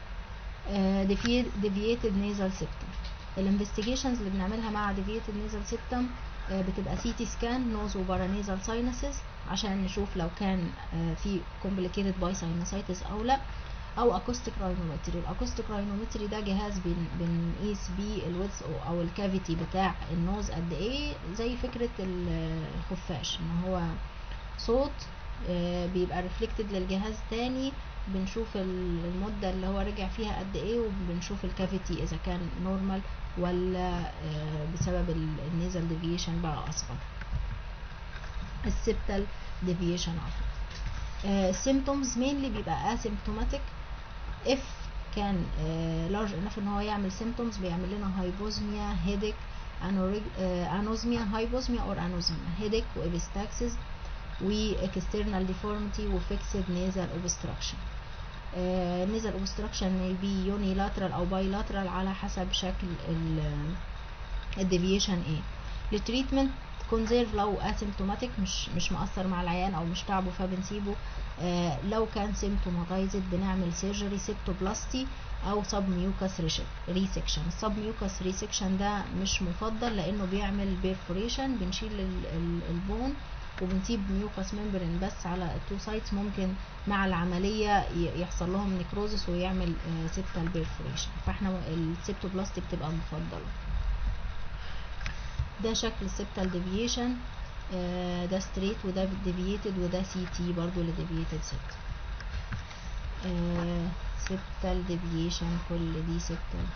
ديفييتد نيزل سيبتم الانفستيجيشنز اللي بنعملها مع ديفييتد نيزل سيبتم بتبقى سي تي سكان نوز وبارانيزال ساينسز عشان نشوف لو كان في كومبليكيتد باي ساينسايتس او لا او اكوستيك راينومتري الاكوستيك راينومتري ده جهاز بن بنقيس بيه الويدث او الكافيتي بتاع النوز قد ايه زي فكره الخفاش ان هو صوت بيبقى ريفلكتد للجهاز تاني بنشوف المدة اللي هو رجع فيها قد ايه وبنشوف الكافيتي اذا كان نورمال ولا بسبب النيزل ديفيشن بقى اصغر السبتال ديفيشن عفوا السيمتومز مينلي بيبقى اسيمتوماتيك اف كان لارج انف ان هو يعمل سيمتومز بيعمل لنا هايبوزميا هيديك انوزميا هايبوزميا اور انوزميا هيديك وابستاكسس واكسترنال ديفورميتي وفيكسد نيزل اوبستراكشن نيزل اوبستراكشن may be unilateral او bilateral على حسب شكل الديفيشن ايه التريتمنت كونزيرف لو اسيمتوماتيك مش مش مأثر مع العيان او مش تعبه فبنسيبه آه لو كان سيمتوماتايزد بنعمل سيرجري سيبتوبلاستي او سب ميوكاس ريسكشن السب ميوكاس ريسكشن ده مش مفضل لانه بيعمل بيرفوريشن بنشيل ال ال البون وبنسيب ميوكاس ممبرين بس على التو سايتس ممكن مع العملية يحصل لهم نيكروزس ويعمل آه سيبتال بيرفوريشن فاحنا السيبتوبلاستي بتبقى مفضلة ده شكل السبتال ديفيشن آه ده ستريت وده ديفييتد وده سي تي برضو لديفييتد سبتال آه سبتال ديفيشن كل دي سبتال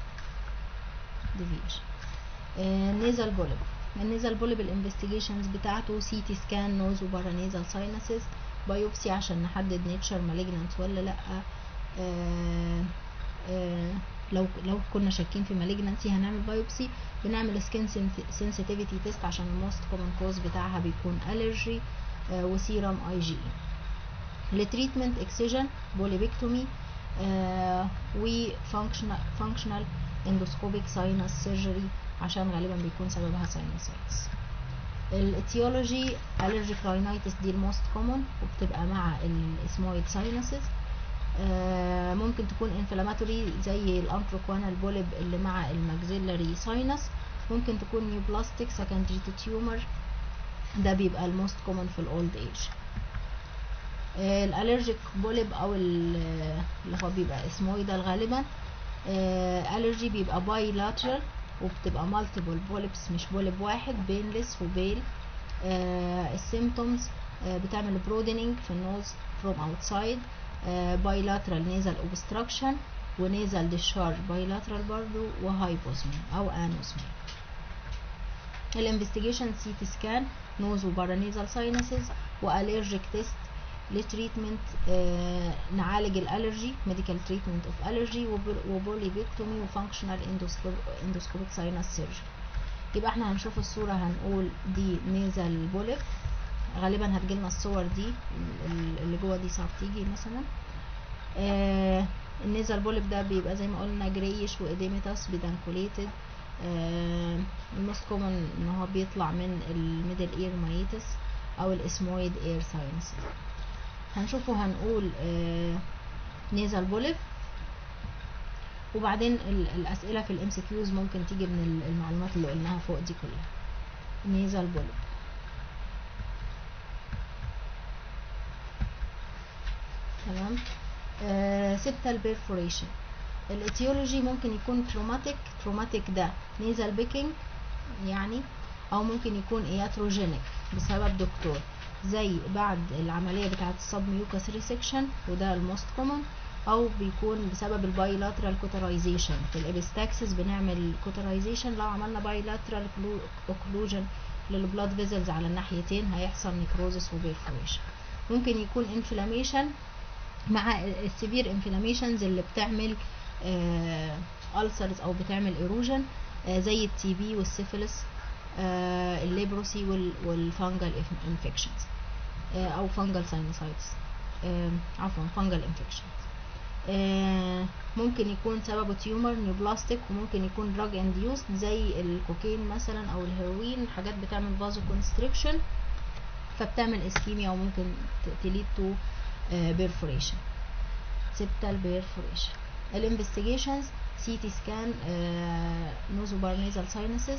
ديفيشن آه نيزل بولب النيزل بولب الانفستيجيشنز بتاعته سي تي سكان نوز وبارانيزال ساينسز بايوبسي عشان نحدد نيتشر مالجنانت ولا لا آه آه لو لو كنا شاكين في مالجنانسي هنعمل بايوبسي بنعمل سكين سنسيتيفيتي تيست عشان الموست كومن كوز بتاعها بيكون الرجي آه وسيرم اي جي اي التريتمنت اكسجن بوليبكتومي آه وفانكشنال فانكشنال اندوسكوبيك ساينس سيرجري عشان غالبا بيكون سببها ساينسايتس الاتيولوجي الرجيك راينايتس دي الموست كومن وبتبقى مع الاسمويد ساينسز آه ممكن تكون انفلاماتوري زي الانتروكوانال بولب اللي مع الماكسيلاري ساينس ممكن تكون نيوبلاستيك سكندري تيومر ده بيبقى الموست كومن في الاولد ايج آه الالرجيك بولب او اللي هو بيبقى اسمويدال غالبا آه الرجي بيبقى باي لاترال وبتبقى مالتيبل بولبس مش بولب واحد بينلس وبيل آه السيمتومز آه بتعمل برودنينج في النوز فروم اوتسايد بايلاترال نيزل اوبستراكشن ونيزل ديشارج بايلاترال برضو وهايبوزميا او انوزميا الانفستيجيشن سي تي سكان نوز وبارانيزال ساينسز والرجيك تيست لتريتمنت آه نعالج الالرجي ميديكال تريتمنت اوف الرجي وبوليبكتومي وفانكشنال اندوسكوبيك ساينس سيرجري يبقى احنا هنشوف الصوره هنقول دي نيزل بوليب غالبا هتجيلنا الصور دي اللي جوه دي صعب تيجي مثلا آه النيزل بولب ده بيبقى زي ما قلنا جريش واديميتاس بدانكوليتد آه الموست كومن ان هو بيطلع من الميدل اير مايتس او الاسمويد اير ساينس هنشوفه هنقول آه نيزل بولب وبعدين ال- الاسئله في الام سي كيوز ممكن تيجي من ال- المعلومات اللي قلناها فوق دي كلها نيزل بولب تمام آه سبتال بيرفوريشن الاتيولوجي ممكن يكون تروماتيك تروماتيك ده نيزل بيكينج يعني او ممكن يكون اياتروجينيك بسبب دكتور زي بعد العمليه بتاعه السب ميوكاس ريسكشن وده الموست كومن او بيكون بسبب البايلاترال كوترايزيشن في الابستاكسس بنعمل كوترايزيشن لو عملنا بايلاترال اوكلوجن للبلاد فيزلز على الناحيتين هيحصل نيكروزس وبيرفوريشن ممكن يكون انفلاميشن مع السيفير انفلاميشنز اللي بتعمل ألسرز او بتعمل ايروجن زي التي بي والسيفيلس آه، الليبروسي والفانجل انفكشنز او فانجل ساينوسايتس عفوا فانجل انفكشنز ممكن يكون سببه تيومر نيوبلاستيك وممكن يكون دراج انديوست زي الكوكين مثلا او الهيروين حاجات بتعمل فازو كونستريكشن فبتعمل اسكيميا وممكن تليد تو بيرفوريشن سبتال بيرفوريشن الانفستيجيشنز سي تي سكان نوزوبارنيزال ساينسز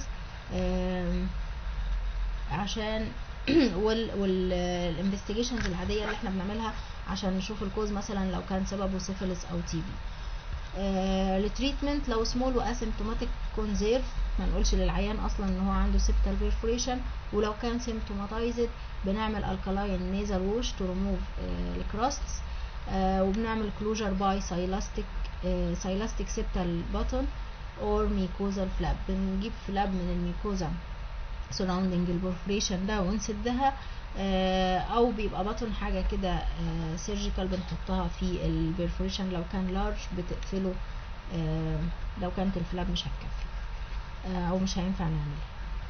عشان والانفستيجيشنز العاديه اللي احنا بنعملها عشان نشوف الكوز مثلا لو كان سببه سيفيلس او تي بي التريتمنت لو سمول واسيمتوماتيك كونزيرف ما نقولش للعيان اصلا ان هو عنده سيبتال بيرفوريشن ولو كان سيمتوماتايزد بنعمل الكالاين نيزل ووش تو ريموف الكراستس وبنعمل كلوجر باي سايلاستيك سايلاستيك سيبتال باتون اور ميكوزال فلاب بنجيب فلاب من الميكوزا سراوندنج البورفريشن ده ونسدها او بيبقى بطن حاجه كده سيرجيكال بنحطها في البرفوريشن لو كان لارج بتقفله لو كانت الفلاب مش هتكفي او مش هينفع نعملها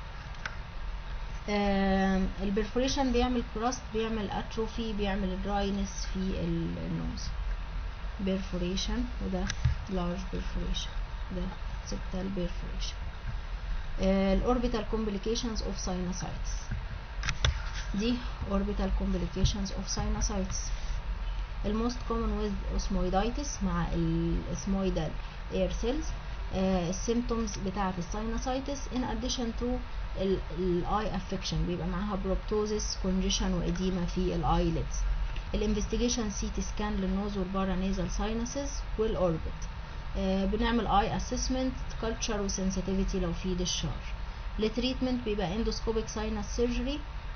البرفوريشن بيعمل كراست بيعمل اتروفي بيعمل دراينس في النوز بيرفوريشن وده لارج بيرفوريشن ده سبتال بيرفوريشن الاوربيتال كومبليكيشنز اوف ساينوسايتس دي orbital complications of sinusitis الموست common with osmoiditis مع الاسمويدال air cells السيمتومز بتاعة الساينوسايتس in addition to الاي affection بيبقى معاها بروبتوزيس congestion وإديمة في الايليدز الانفستيجيشن سي تي سكان للنوز والبارانيزال ساينسز والاوربت بنعمل اي اسسمنت كلتشر وسنسيتيفيتي لو في ديشارج التريتمنت بيبقى اندوسكوبيك ساينس سيرجري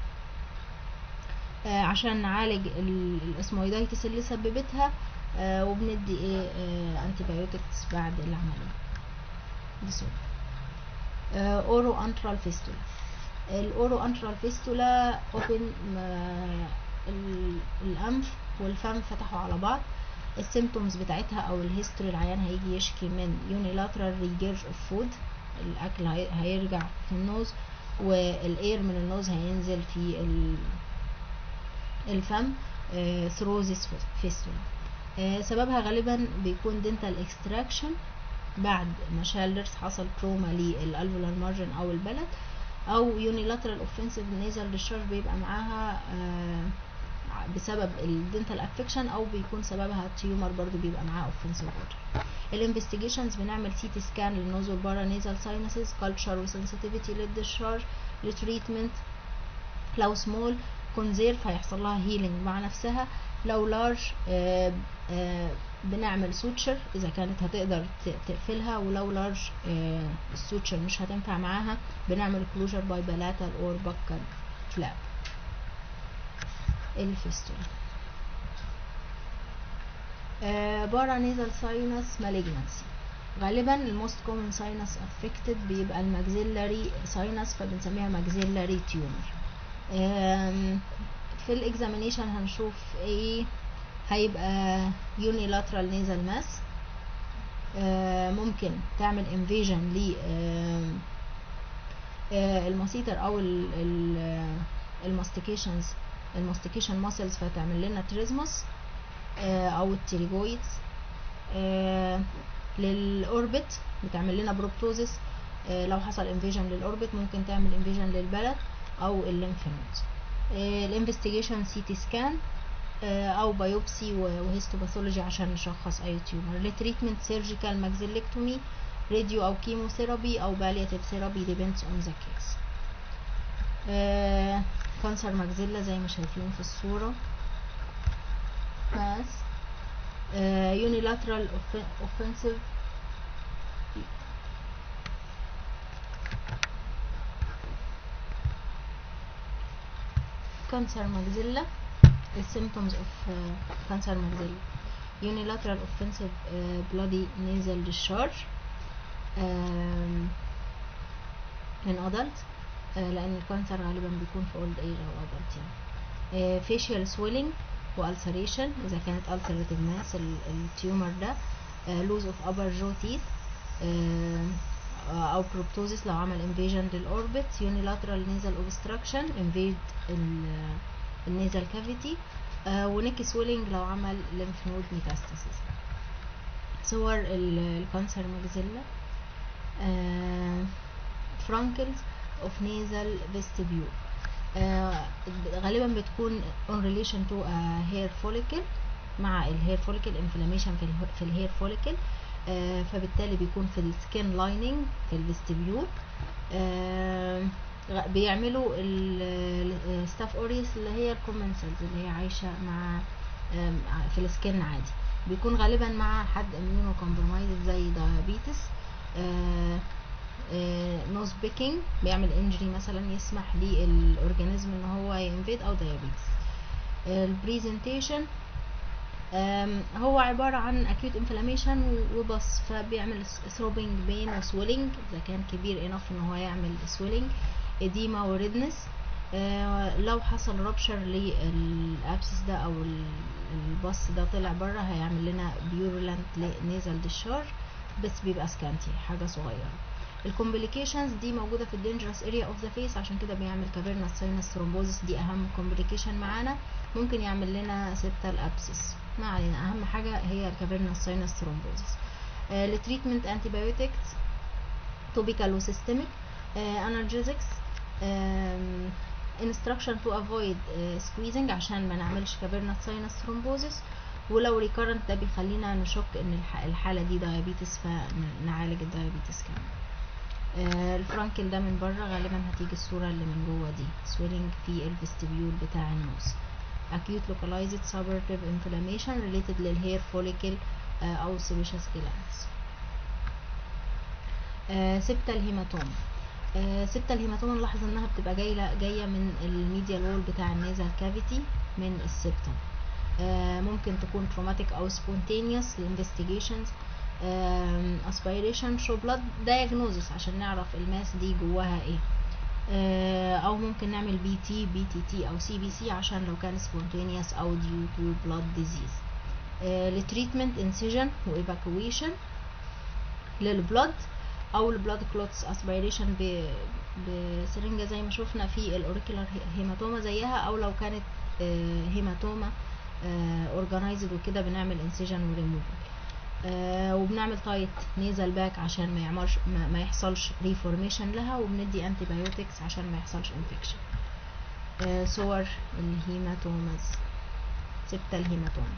آه عشان نعالج الاسمويدايتس اللي سببتها آه وبندي ايه آه انتيبيوتكس بعد العمليه دي صورة اورو انترال فيستولا الاورو انترال فيستولا اوبن الانف والفم فتحوا على بعض السيمتومز بتاعتها او الهيستوري العيان هيجي يشكي من يونيلاترال ريجيرج اوف فود الاكل هيرجع في النوز والاير من النوز هينزل في الفم ثروزيس فيستولا سببها غالبا بيكون دينتال اكستراكشن بعد ما شالرز حصل تروما للالفولار مارجن او البلد او يونيلاترال اوفنسيف نيزل ديشارج بيبقى معاها بسبب الدنتال افكشن او بيكون سببها تيومر برضو بيبقى معاها اوفنسيف ووتر الانفستيجيشنز بنعمل سي تي سكان للنوزو بارا نيزل ساينسز كلتشر وسنسيتيفيتي للديشارج لتريتمنت لو سمول كونزيرف هيحصل لها هيلينج مع نفسها لو لارج آه آه بنعمل سوتشر اذا كانت هتقدر تقفلها ولو لارج آه السوتشر مش هتنفع معاها بنعمل كلوجر باي بلاتال اور بكر فلاب الفيستولا بارا نيزل ساينس مالجنسي غالبا الموست كومن ساينس افكتد بيبقى الماكسيلاري ساينس فبنسميها ماكسيلاري تيومر في الاكزامينيشن هنشوف ايه هيبقى يونيلاترال نيزل ماس ممكن تعمل انفيجن ل الماسيتر او الماستيكيشنز الماستيكيشن ماسلز فتعمل لنا تريزموس او التريجويدز للاوربت بتعمل لنا بروبتوزيس لو حصل انفيجن للاوربت ممكن تعمل انفيجن للبلد او الليمف نود الانفستيجيشن سي تي سكان آه، او بايوبسي وهيستوباثولوجي عشان نشخص اي تيومر لتريتمنت سيرجيكال ماكسيلكتومي راديو او كيموثيرابي او بالياتيف ثيرابي ديبندز اون ذا كيس كانسر ماكسيلا زي ما شايفين في الصورة ماس يونيلاترال اوفنسيف cancer maxilla the symptoms of uh, cancer maxilla unilateral offensive uh, bloody nasal discharge um, in adult uh, لأن الكانسر غالبا بيكون في old age أو adult يعني uh, facial swelling و ulceration إذا كانت ulcerative mass ال- التيومر ده uh, lose of upper jaw teeth uh, أو proptosis لو عمل invasion للأوربت unilateral nasal obstruction invade ال- النيزل كافيتي ونيك سويلنج لو عمل lymph node metastasis صور ال- الكانسر ماكسيلا فرانكلز اوف نيزل vestibule آه، غالبا بتكون on relation to a hair follicle مع الهير follicle inflammation في اله- في الهير follicle آه، فبالتالي بيكون في السكين لايننج في الفيستبيول بيعملوا الستاف اوريس اللي هي الكومن سيلز اللي هي عايشه مع آم، في السكين عادي بيكون غالبا مع حد اميونو كومبرومايزد زي دايابيتس نوز بيكينج بيعمل انجري مثلا يسمح للاورجانيزم ان هو ينفيد او دايابيتس البريزنتيشن هو عبارة عن acute inflammation وبس فبيعمل throbbing pain و swelling إذا كان كبير enough إن هو يعمل swelling edema و redness آه، لو حصل rupture للابسس ده أو ال- البص ده طلع بره هيعمل لنا virulent nasal discharge بس بيبقى سكانتي حاجة صغيرة الكومبليكيشنز دي موجودة في الدينجرس اريا اوف ذا فيس عشان كده بيعمل كافيرنا ساينس ثرومبوزس دي اهم كومبليكيشن معانا ممكن يعمل لنا سيبتال ابسس ما علينا اهم حاجة هي الكافيرنا ساينس ثرومبوزس لتريتمنت انتيبيوتكس توبيكال وسيستميك انالجيزكس instruction to avoid uh, squeezing عشان ما نعملش كافيرنا ساينس ثرومبوزس ولو ريكارنت ده بيخلينا نشك ان الح- الحالة دي دايابيتس فنعالج الدايابيتس كمان آه، الفرانكل ده من بره غالبا هتيجي الصورة اللي من جوه دي swelling في الفستبيول بتاع النوز acute localized subarachnoid inflammation related للهير follicle آه، أو sebaceous glands آه، سبتال هيماتوما آه، سبتال هيماتوما نلاحظ انها بتبقى جايه جايه من الميديال وول بتاع النيزل كافيتي من السبتم آه، ممكن تكون traumatic او spontaneous investigations آم، aspiration show blood diagnosis عشان نعرف الماس دي جواها ايه آه، او ممكن نعمل بي تي بي تي تي او سي بي سي عشان لو كان spontaneous او due to blood disease لتريتمنت incision و evacuation للبلد او البلاد كلوتس اسبيريشن بسرنجه زي ما شفنا في الاوريكولار هيماتوما زيها او لو كانت آه، هيماتوما اورجانيزد وكده بنعمل انسيجن وريموفال آه وبنعمل تايت نيزل باك عشان ما يعملش ما, ما يحصلش ريفورميشن لها وبندي انتي بايوتكس عشان ما يحصلش انفكشن آه صور الهيماتوماز سبتة الهيماتوما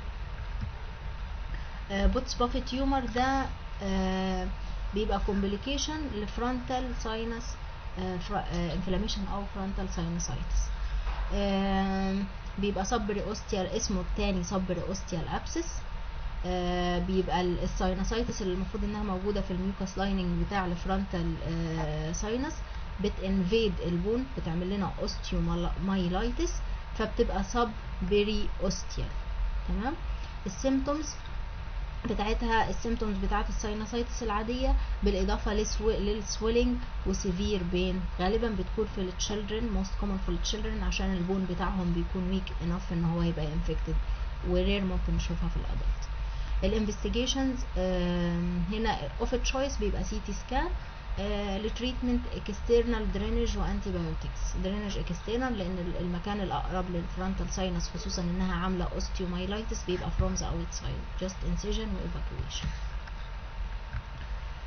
آه بوتس بافي تيومر ده آه بيبقى كومبليكيشن لفرونتال ساينس انفلاميشن او فرونتال ساينوسايتس بيبقى صبر اوستيال اسمه التاني صبر اوستيال ابسس آه بيبقى ال- الساينوسايتس اللي المفروض انها موجوده في الميوكاس لايننج بتاع الفرونتال آه ساينس بتنفيد البون بتعمل لنا اوستيومايلايتس فبتبقى سب بيري اوستيال تمام السيمتومز بتاعتها السيمتومز بتاعت الساينوسايتس العادية بالإضافة للسو- للسويلنج وسيفير بين غالبا بتكون في التشيلدرن موست كومن في التشيلدرن عشان البون بتاعهم بيكون ويك انف ان هو يبقى انفكتد ورير ممكن نشوفها في الادلت الانفستيجيشنز هنا اوف تشويس بيبقى سي تي سكان لتريتمنت اكسترنال درينج وانتي بايوتكس درينج اكسترنال لان ال- المكان الاقرب للفرونتال ساينس خصوصا انها عامله اوستيومايلايتس بيبقى فروم ذا اوتسايد جاست انسيجن وايفاكويشن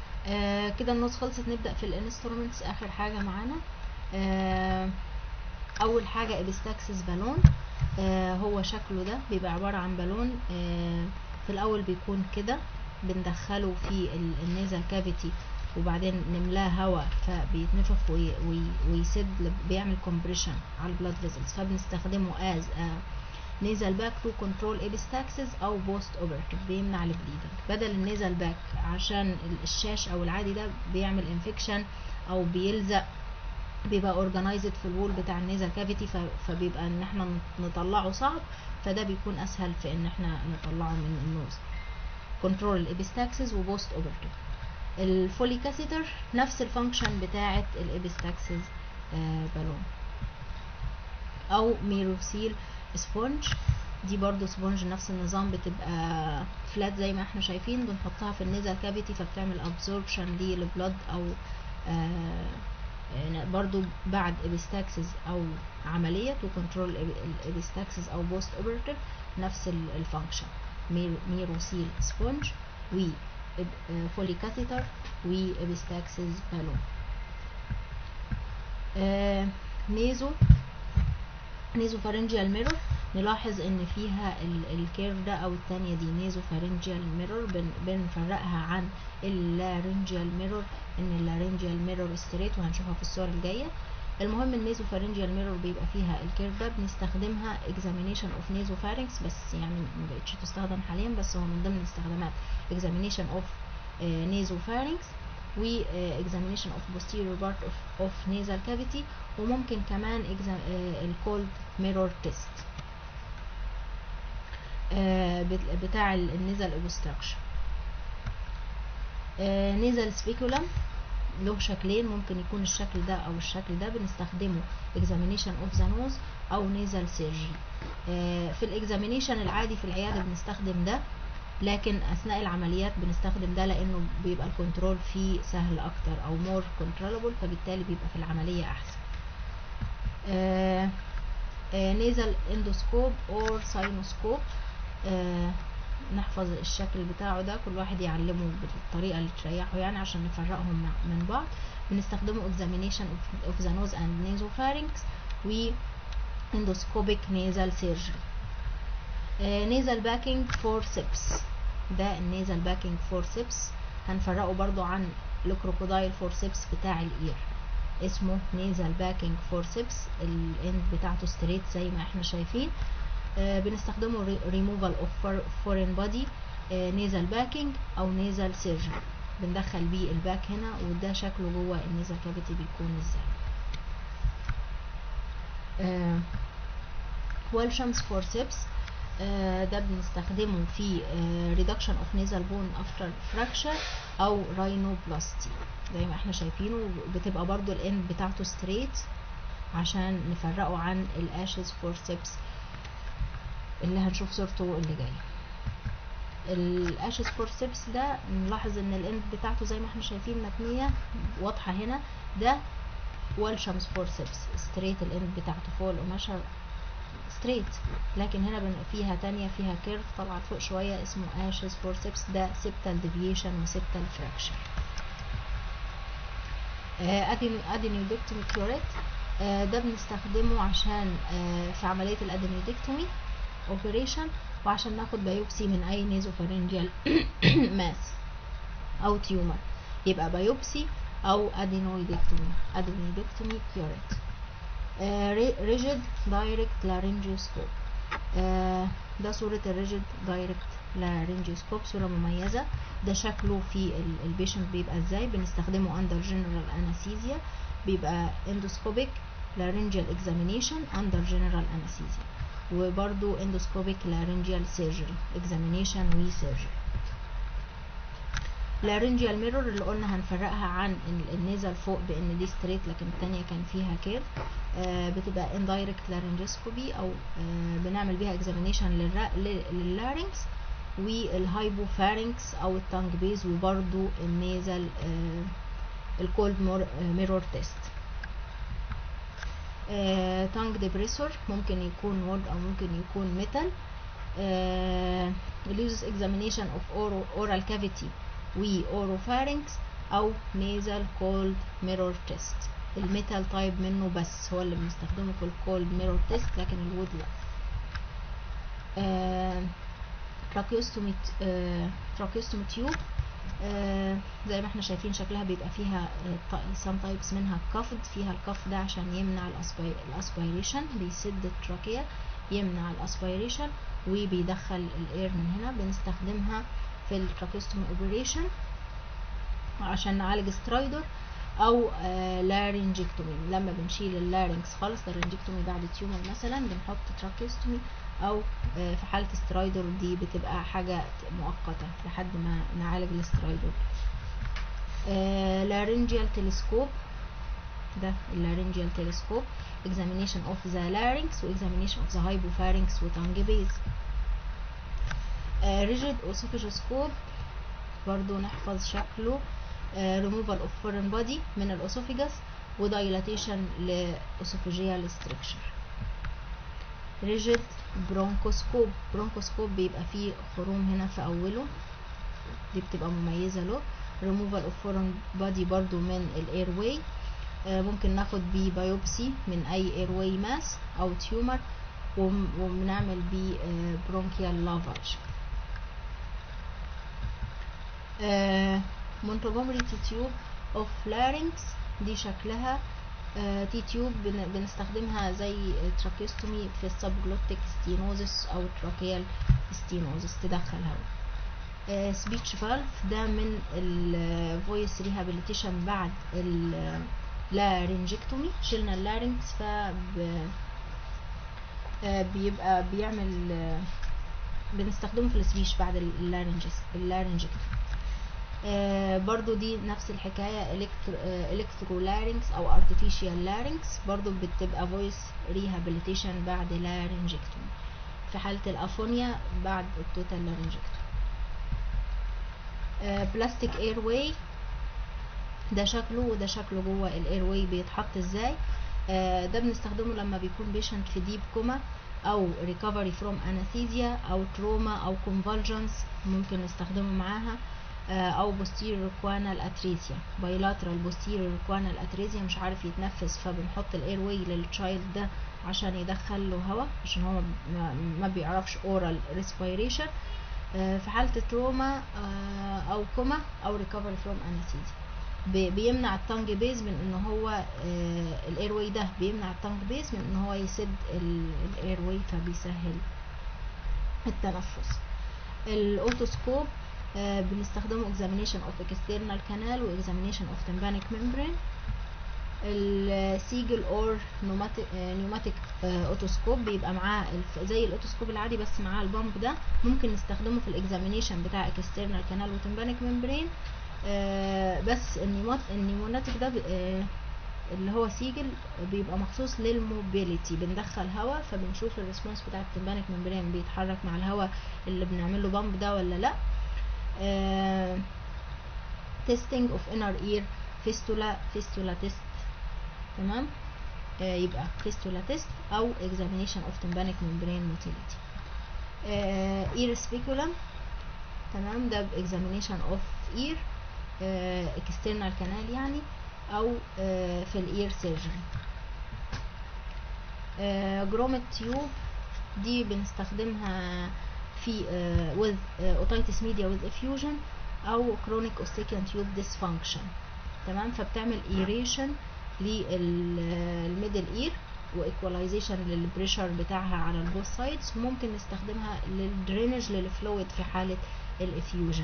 آه كده النص خلصت نبدا في الانسترومنتس اخر حاجه معانا آه اول حاجه ابستاكسس بالون آه هو شكله ده بيبقى عباره عن بالون آه في الاول بيكون كده بندخله في ال- النيزل كافيتي وبعدين نملاه هواء فبيتنفخ وي وي ويسد ل- بيعمل كومبريشن على البلاد فيزلز فبنستخدمه از نيزل باك تو كنترول ابستاكسس او بوست اوبرتيف بيمنع البليدنج بدل النيزل باك عشان ال- الشاش او العادي ده بيعمل انفكشن او بيلزق بيبقى اورجنايزد في الوول بتاع النيزل كافيتي فبيبقى ان احنا نطلعه صعب فده بيكون اسهل في ان احنا نطلعه من النوز كنترول الابستاكسس وبوست اوبرتيف الفولي كاسيتر نفس الفانكشن بتاعه الابستاكسس بالون او ميروسيل سبونج دي برضو سبونج نفس النظام بتبقى فلات زي ما احنا شايفين بنحطها في النيزل كافيتي فبتعمل ابزوربشن للبلد او آه برضو بعد ابستاكسس او عملية تو كنترول الابستاكسس او بوست اوبرتيف نفس الفانكشن ميروسيل سبونج و فولي كاثيتر و ابستاكسس بالون آه نيزو نيزو فارنجيال ميرور نلاحظ ان فيها الكيرف ده او التانية دي نيزو فارنجيال ميرور بنفرقها عن اللارنجيال ميرور ان اللارنجيال ميرور ستريت وهنشوفها في الصور الجايه المهم النيزو فارنجيال ميرور بيبقى فيها الكيرف ده بنستخدمها examination of nasopharynx بس يعني ما بقتش تستخدم حاليا بس هو من ضمن الاستخدامات examination of uh, nasopharynx و uh, examination of posterior part of, of nasal cavity وممكن كمان uh, الكولد ميرور تيست بتاع النيزل اوبستراكشن نيزل سبيكولم له شكلين ممكن يكون الشكل ده او الشكل ده بنستخدمه examination of the nose او nasal surgery في الاكزامينيشن العادي في العياده بنستخدم ده لكن اثناء العمليات بنستخدم ده لانه بيبقى الكنترول فيه سهل اكتر او more controllable فبالتالي بيبقى في العمليه احسن نيزل اندوسكوب اور ساينوسكوب نحفظ الشكل بتاعه ده كل واحد يعلمه بالطريقة اللي تريحه يعني عشان نفرقهم من بعض بنستخدمه examination of the nose and nasopharynx و endoscopic nasal surgery nasal backing forceps ده النيزل باكينج فورسبس هنفرقه برضو عن الكروكودايل فورسبس بتاع الاير اسمه نيزل باكينج فورسبس الاند بتاعته ستريت زي ما احنا شايفين آه بنستخدمه removal of foreign body آه nasal backing او nasal surgery بندخل بيه الباك هنا وده شكله جوه النيزل كافيتي بيكون ازاي آه والشمس فورسبس ده بنستخدمه في reduction of nasal bone after fracture او rhinoplasty زي ما احنا شايفينه بتبقى برضو الاند بتاعته ستريت عشان نفرقه عن الاشز فورسبس اللي هنشوف صورته اللي جاي الاشز فورسبس ده نلاحظ ان الاند بتاعته زي ما احنا شايفين متنية واضحة هنا ده والشمس فورسبس ستريت الاند بتاعته فوق القماشة ستريت لكن هنا فيها تانية فيها كيرف طلعت فوق شوية اسمه اشز فورسبس ده سبتال ديفيشن وسبتال فراكشر ادينيودكتومي كيوريت ده بنستخدمه عشان في عملية الادينيودكتومي اوبريشن وعشان ناخد بايوبسي من اي نيزوفارنجيال ماس او تيومر يبقى بايوبسي او ادينويدكتومي ادينويدكتومي كيوريت ريجيد دايركت لارنجيوسكوب ده صورة الريجيد دايركت لارنجيوسكوب صورة مميزة ده شكله في البيشنت بيبقى ازاي بنستخدمه اندر جنرال انستيزيا بيبقى اندوسكوبيك لارنجيال اكزامينيشن اندر جنرال انستيزيا وبرضو اندوسكوبيك لارنجيال سيرجري اكزامينيشن وسيرجري لارنجيال ميرور اللي قلنا هنفرقها عن النيزل فوق بان دي ستريت لكن التانية كان فيها كيرف آه بتبقى اندايركت لارنجسكوبي او آه بنعمل بيها اكزامينيشن لللارنكس والهايبوفارنكس او التانج بيز وبرضو النيزل آه الكولد ميرور تيست تانج ديبريسور ممكن يكون وود او ممكن يكون ميتال اليوزز اكزامينيشن اوف اورال كافيتي و اوروفارنكس او nasal cold mirror test الميتال تايب منه بس هو اللي بنستخدمه في الكولد ميرور تيست لكن الوود لا آه تراكيوستومي آه تراكيوستومي تيوب آه زي ما احنا شايفين شكلها بيبقى فيها سام تايبس منها كفض فيها الكف ده عشان يمنع الاسبيريشن بيسد التراكية يمنع الاسبيريشن وبيدخل الاير من هنا بنستخدمها في التراكيوستومي اوبريشن عشان نعالج سترايدر او آه لارنجكتومي لما بنشيل اللارنكس خالص لارنجكتومي بعد تيومر مثلا بنحط تراكيوستومي او آه في حالة سترايدر دي بتبقى حاجة مؤقتة لحد ما نعالج السترايدر آه لارنجيال تلسكوب ده اللارنجيال تلسكوب examination of the larynx و examination of the hypopharynx و tongue base آه rigid oesophageoscope برضو نحفظ شكله آه removal of foreign body من الأسوفيجاس و dilatation لأسوفيجيال structure rigid برونكوسكوب برونكوسكوب بيبقى فيه خروم هنا في أوله دي بتبقى مميزة له removal of foreign body برضو من الاير واي آه ممكن ناخد بيه بايوبسي من اي اير واي ماس او تيومر وبنعمل بيه آه برونكيال لافاج مونتجومري تي تيوب اوف لارينكس دي شكلها آه تي تيوب بنستخدمها زي تراكيستومي في السبجلوتيك ستينوزس او تراكيال ستينوزس تدخل هواء سبيتش فالف ده من الفويس ريهابيليتيشن بعد اللارنجكتومي شلنا اللارنكس ف بيبقى بيعمل بنستخدمه في السبيش بعد اللارنجس اللارنجكتومي آه برضو دي نفس الحكاية الكترو لارينكس او ارتفيشال لارينكس برضو بتبقى فويس ريهابيليتيشن بعد لارنجكتومي في حالة الافونيا بعد التوتال لارنجكتومي آه بلاستيك اير واي ده شكله وده شكله جوه الاير واي بيتحط ازاي آه ده بنستخدمه لما بيكون بيشنت في ديب كوما او ريكفري فروم انستيزيا او تروما او كونفالجنس ممكن نستخدمه معاها او posterior requanal atresia bilateral posterior requanal atresia مش عارف يتنفس فبنحط الاير واي للتشايلد ده عشان يدخل له هواء عشان هو ما بيعرفش oral respiration في حالة التروما او كوما او recovery from anesthesia بيمنع التانج بيز من ان هو الاير واي ده بيمنع التانج بيز من ان هو يسد الاير واي فبيسهل التنفس الاوتوسكوب آه بنستخدمه examination of external canal و examination of tympanic membrane السيجل اور نيوماتيك اوتوسكوب بيبقى معاه زي الاوتوسكوب العادي بس معاه البامب ده ممكن نستخدمه في الاكزامينيشن بتاع external canal و tympanic membrane آه بس النيوماتيك ده آه اللي هو سيجل بيبقى مخصوص للموبيليتي بندخل هواء فبنشوف الريسبونس بتاع التمبانيك ممبرين بيتحرك مع الهواء اللي بنعمل له بامب ده ولا لا تيستنج اوف انر اير فيستولا فيستولا تيست تمام آه يبقى فيستولا تيست او examination of tympanic membrane motility اير سبيكولم تمام ده examination of ear آه external canal يعني او آه في الاير سيرجري جرومت تيوب دي بنستخدمها في uh, with uh, otitis media with effusion او chronic ostichian tube dysfunction تمام فبتعمل aeration للميدل اير وايكواليزيشن للبريشر بتاعها على البوث سايدز وممكن نستخدمها للدرينج للفلويد في حالة الافيوجن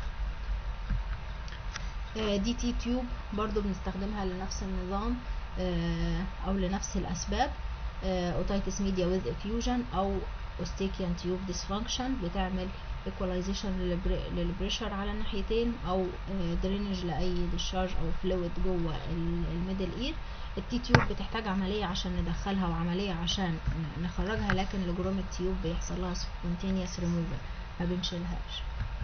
دي تي تيوب برضو بنستخدمها لنفس النظام او لنفس الاسباب اوتيتس ميديا with effusion او اوستيكيان تيوب ديسفانكشن بتعمل ايكواليزيشن للبريشر على الناحيتين او درينج لاي ديشارج او فلويد جوه الميدل اير التي تيوب بتحتاج عمليه عشان ندخلها وعمليه عشان نخرجها لكن الجروم التيوب بيحصل لها سبونتينيوس ريموفر ما بنشيلهاش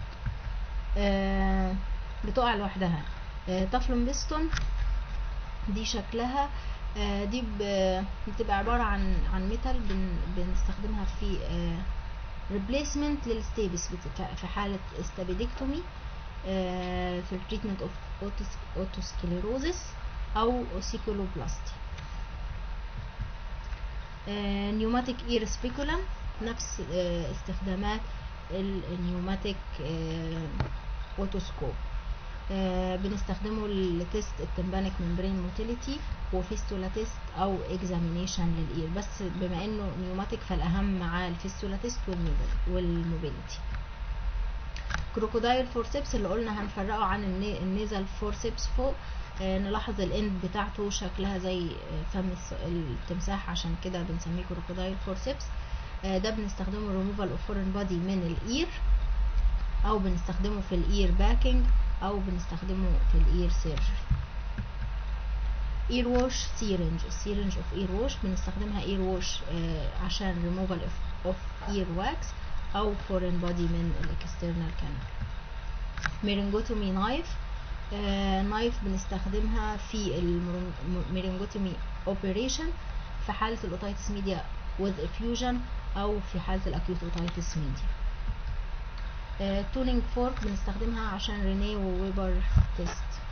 آه بتقع لوحدها آه تفلون بيستون دي شكلها آه دي بتبقى عبارة عن عن ميتال بن بنستخدمها في ريبليسمنت للستيبس في حالة استابيدكتومي في التريتمنت اوف اوتوسكليروزس او اوسيكولوبلاستي نيوماتيك اير سبيكولم نفس آه، استخدامات النيوماتيك اوتوسكوب آه، بنستخدمه لتست التمبانيك ممبرين موتيليتي وفيستولا تيست او اكزامينيشن للاير بس بما انه نيوماتيك فالاهم مع الفيستولا تيست والموبيليتي كروكودايل فورسيبس اللي قلنا هنفرقه عن الني- النيزل فورسيبس فوق آه، نلاحظ الاند بتاعته شكلها زي آه، فم الس- التمساح عشان كده بنسميه كروكودايل فورسيبس آه، ده بنستخدمه ريموفال اوف فورين بادي من الاير او بنستخدمه في الاير باكينج او بنستخدمه في الاير سيرجري اير ووش سيرنج السيرنج اوف اير ووش بنستخدمها اير ووش عشان ريموفال اوف اير واكس او فورين بادي من الاكسترنال كانال ميرنجوتومي نايف نايف بنستخدمها في الميرنجوتومي اوبريشن في حالة الاوتايتس ميديا with effusion او في حالة الاكيوت اوتايتس ميديا تونينج فورك بنستخدمها عشان رينيه وويبر تيست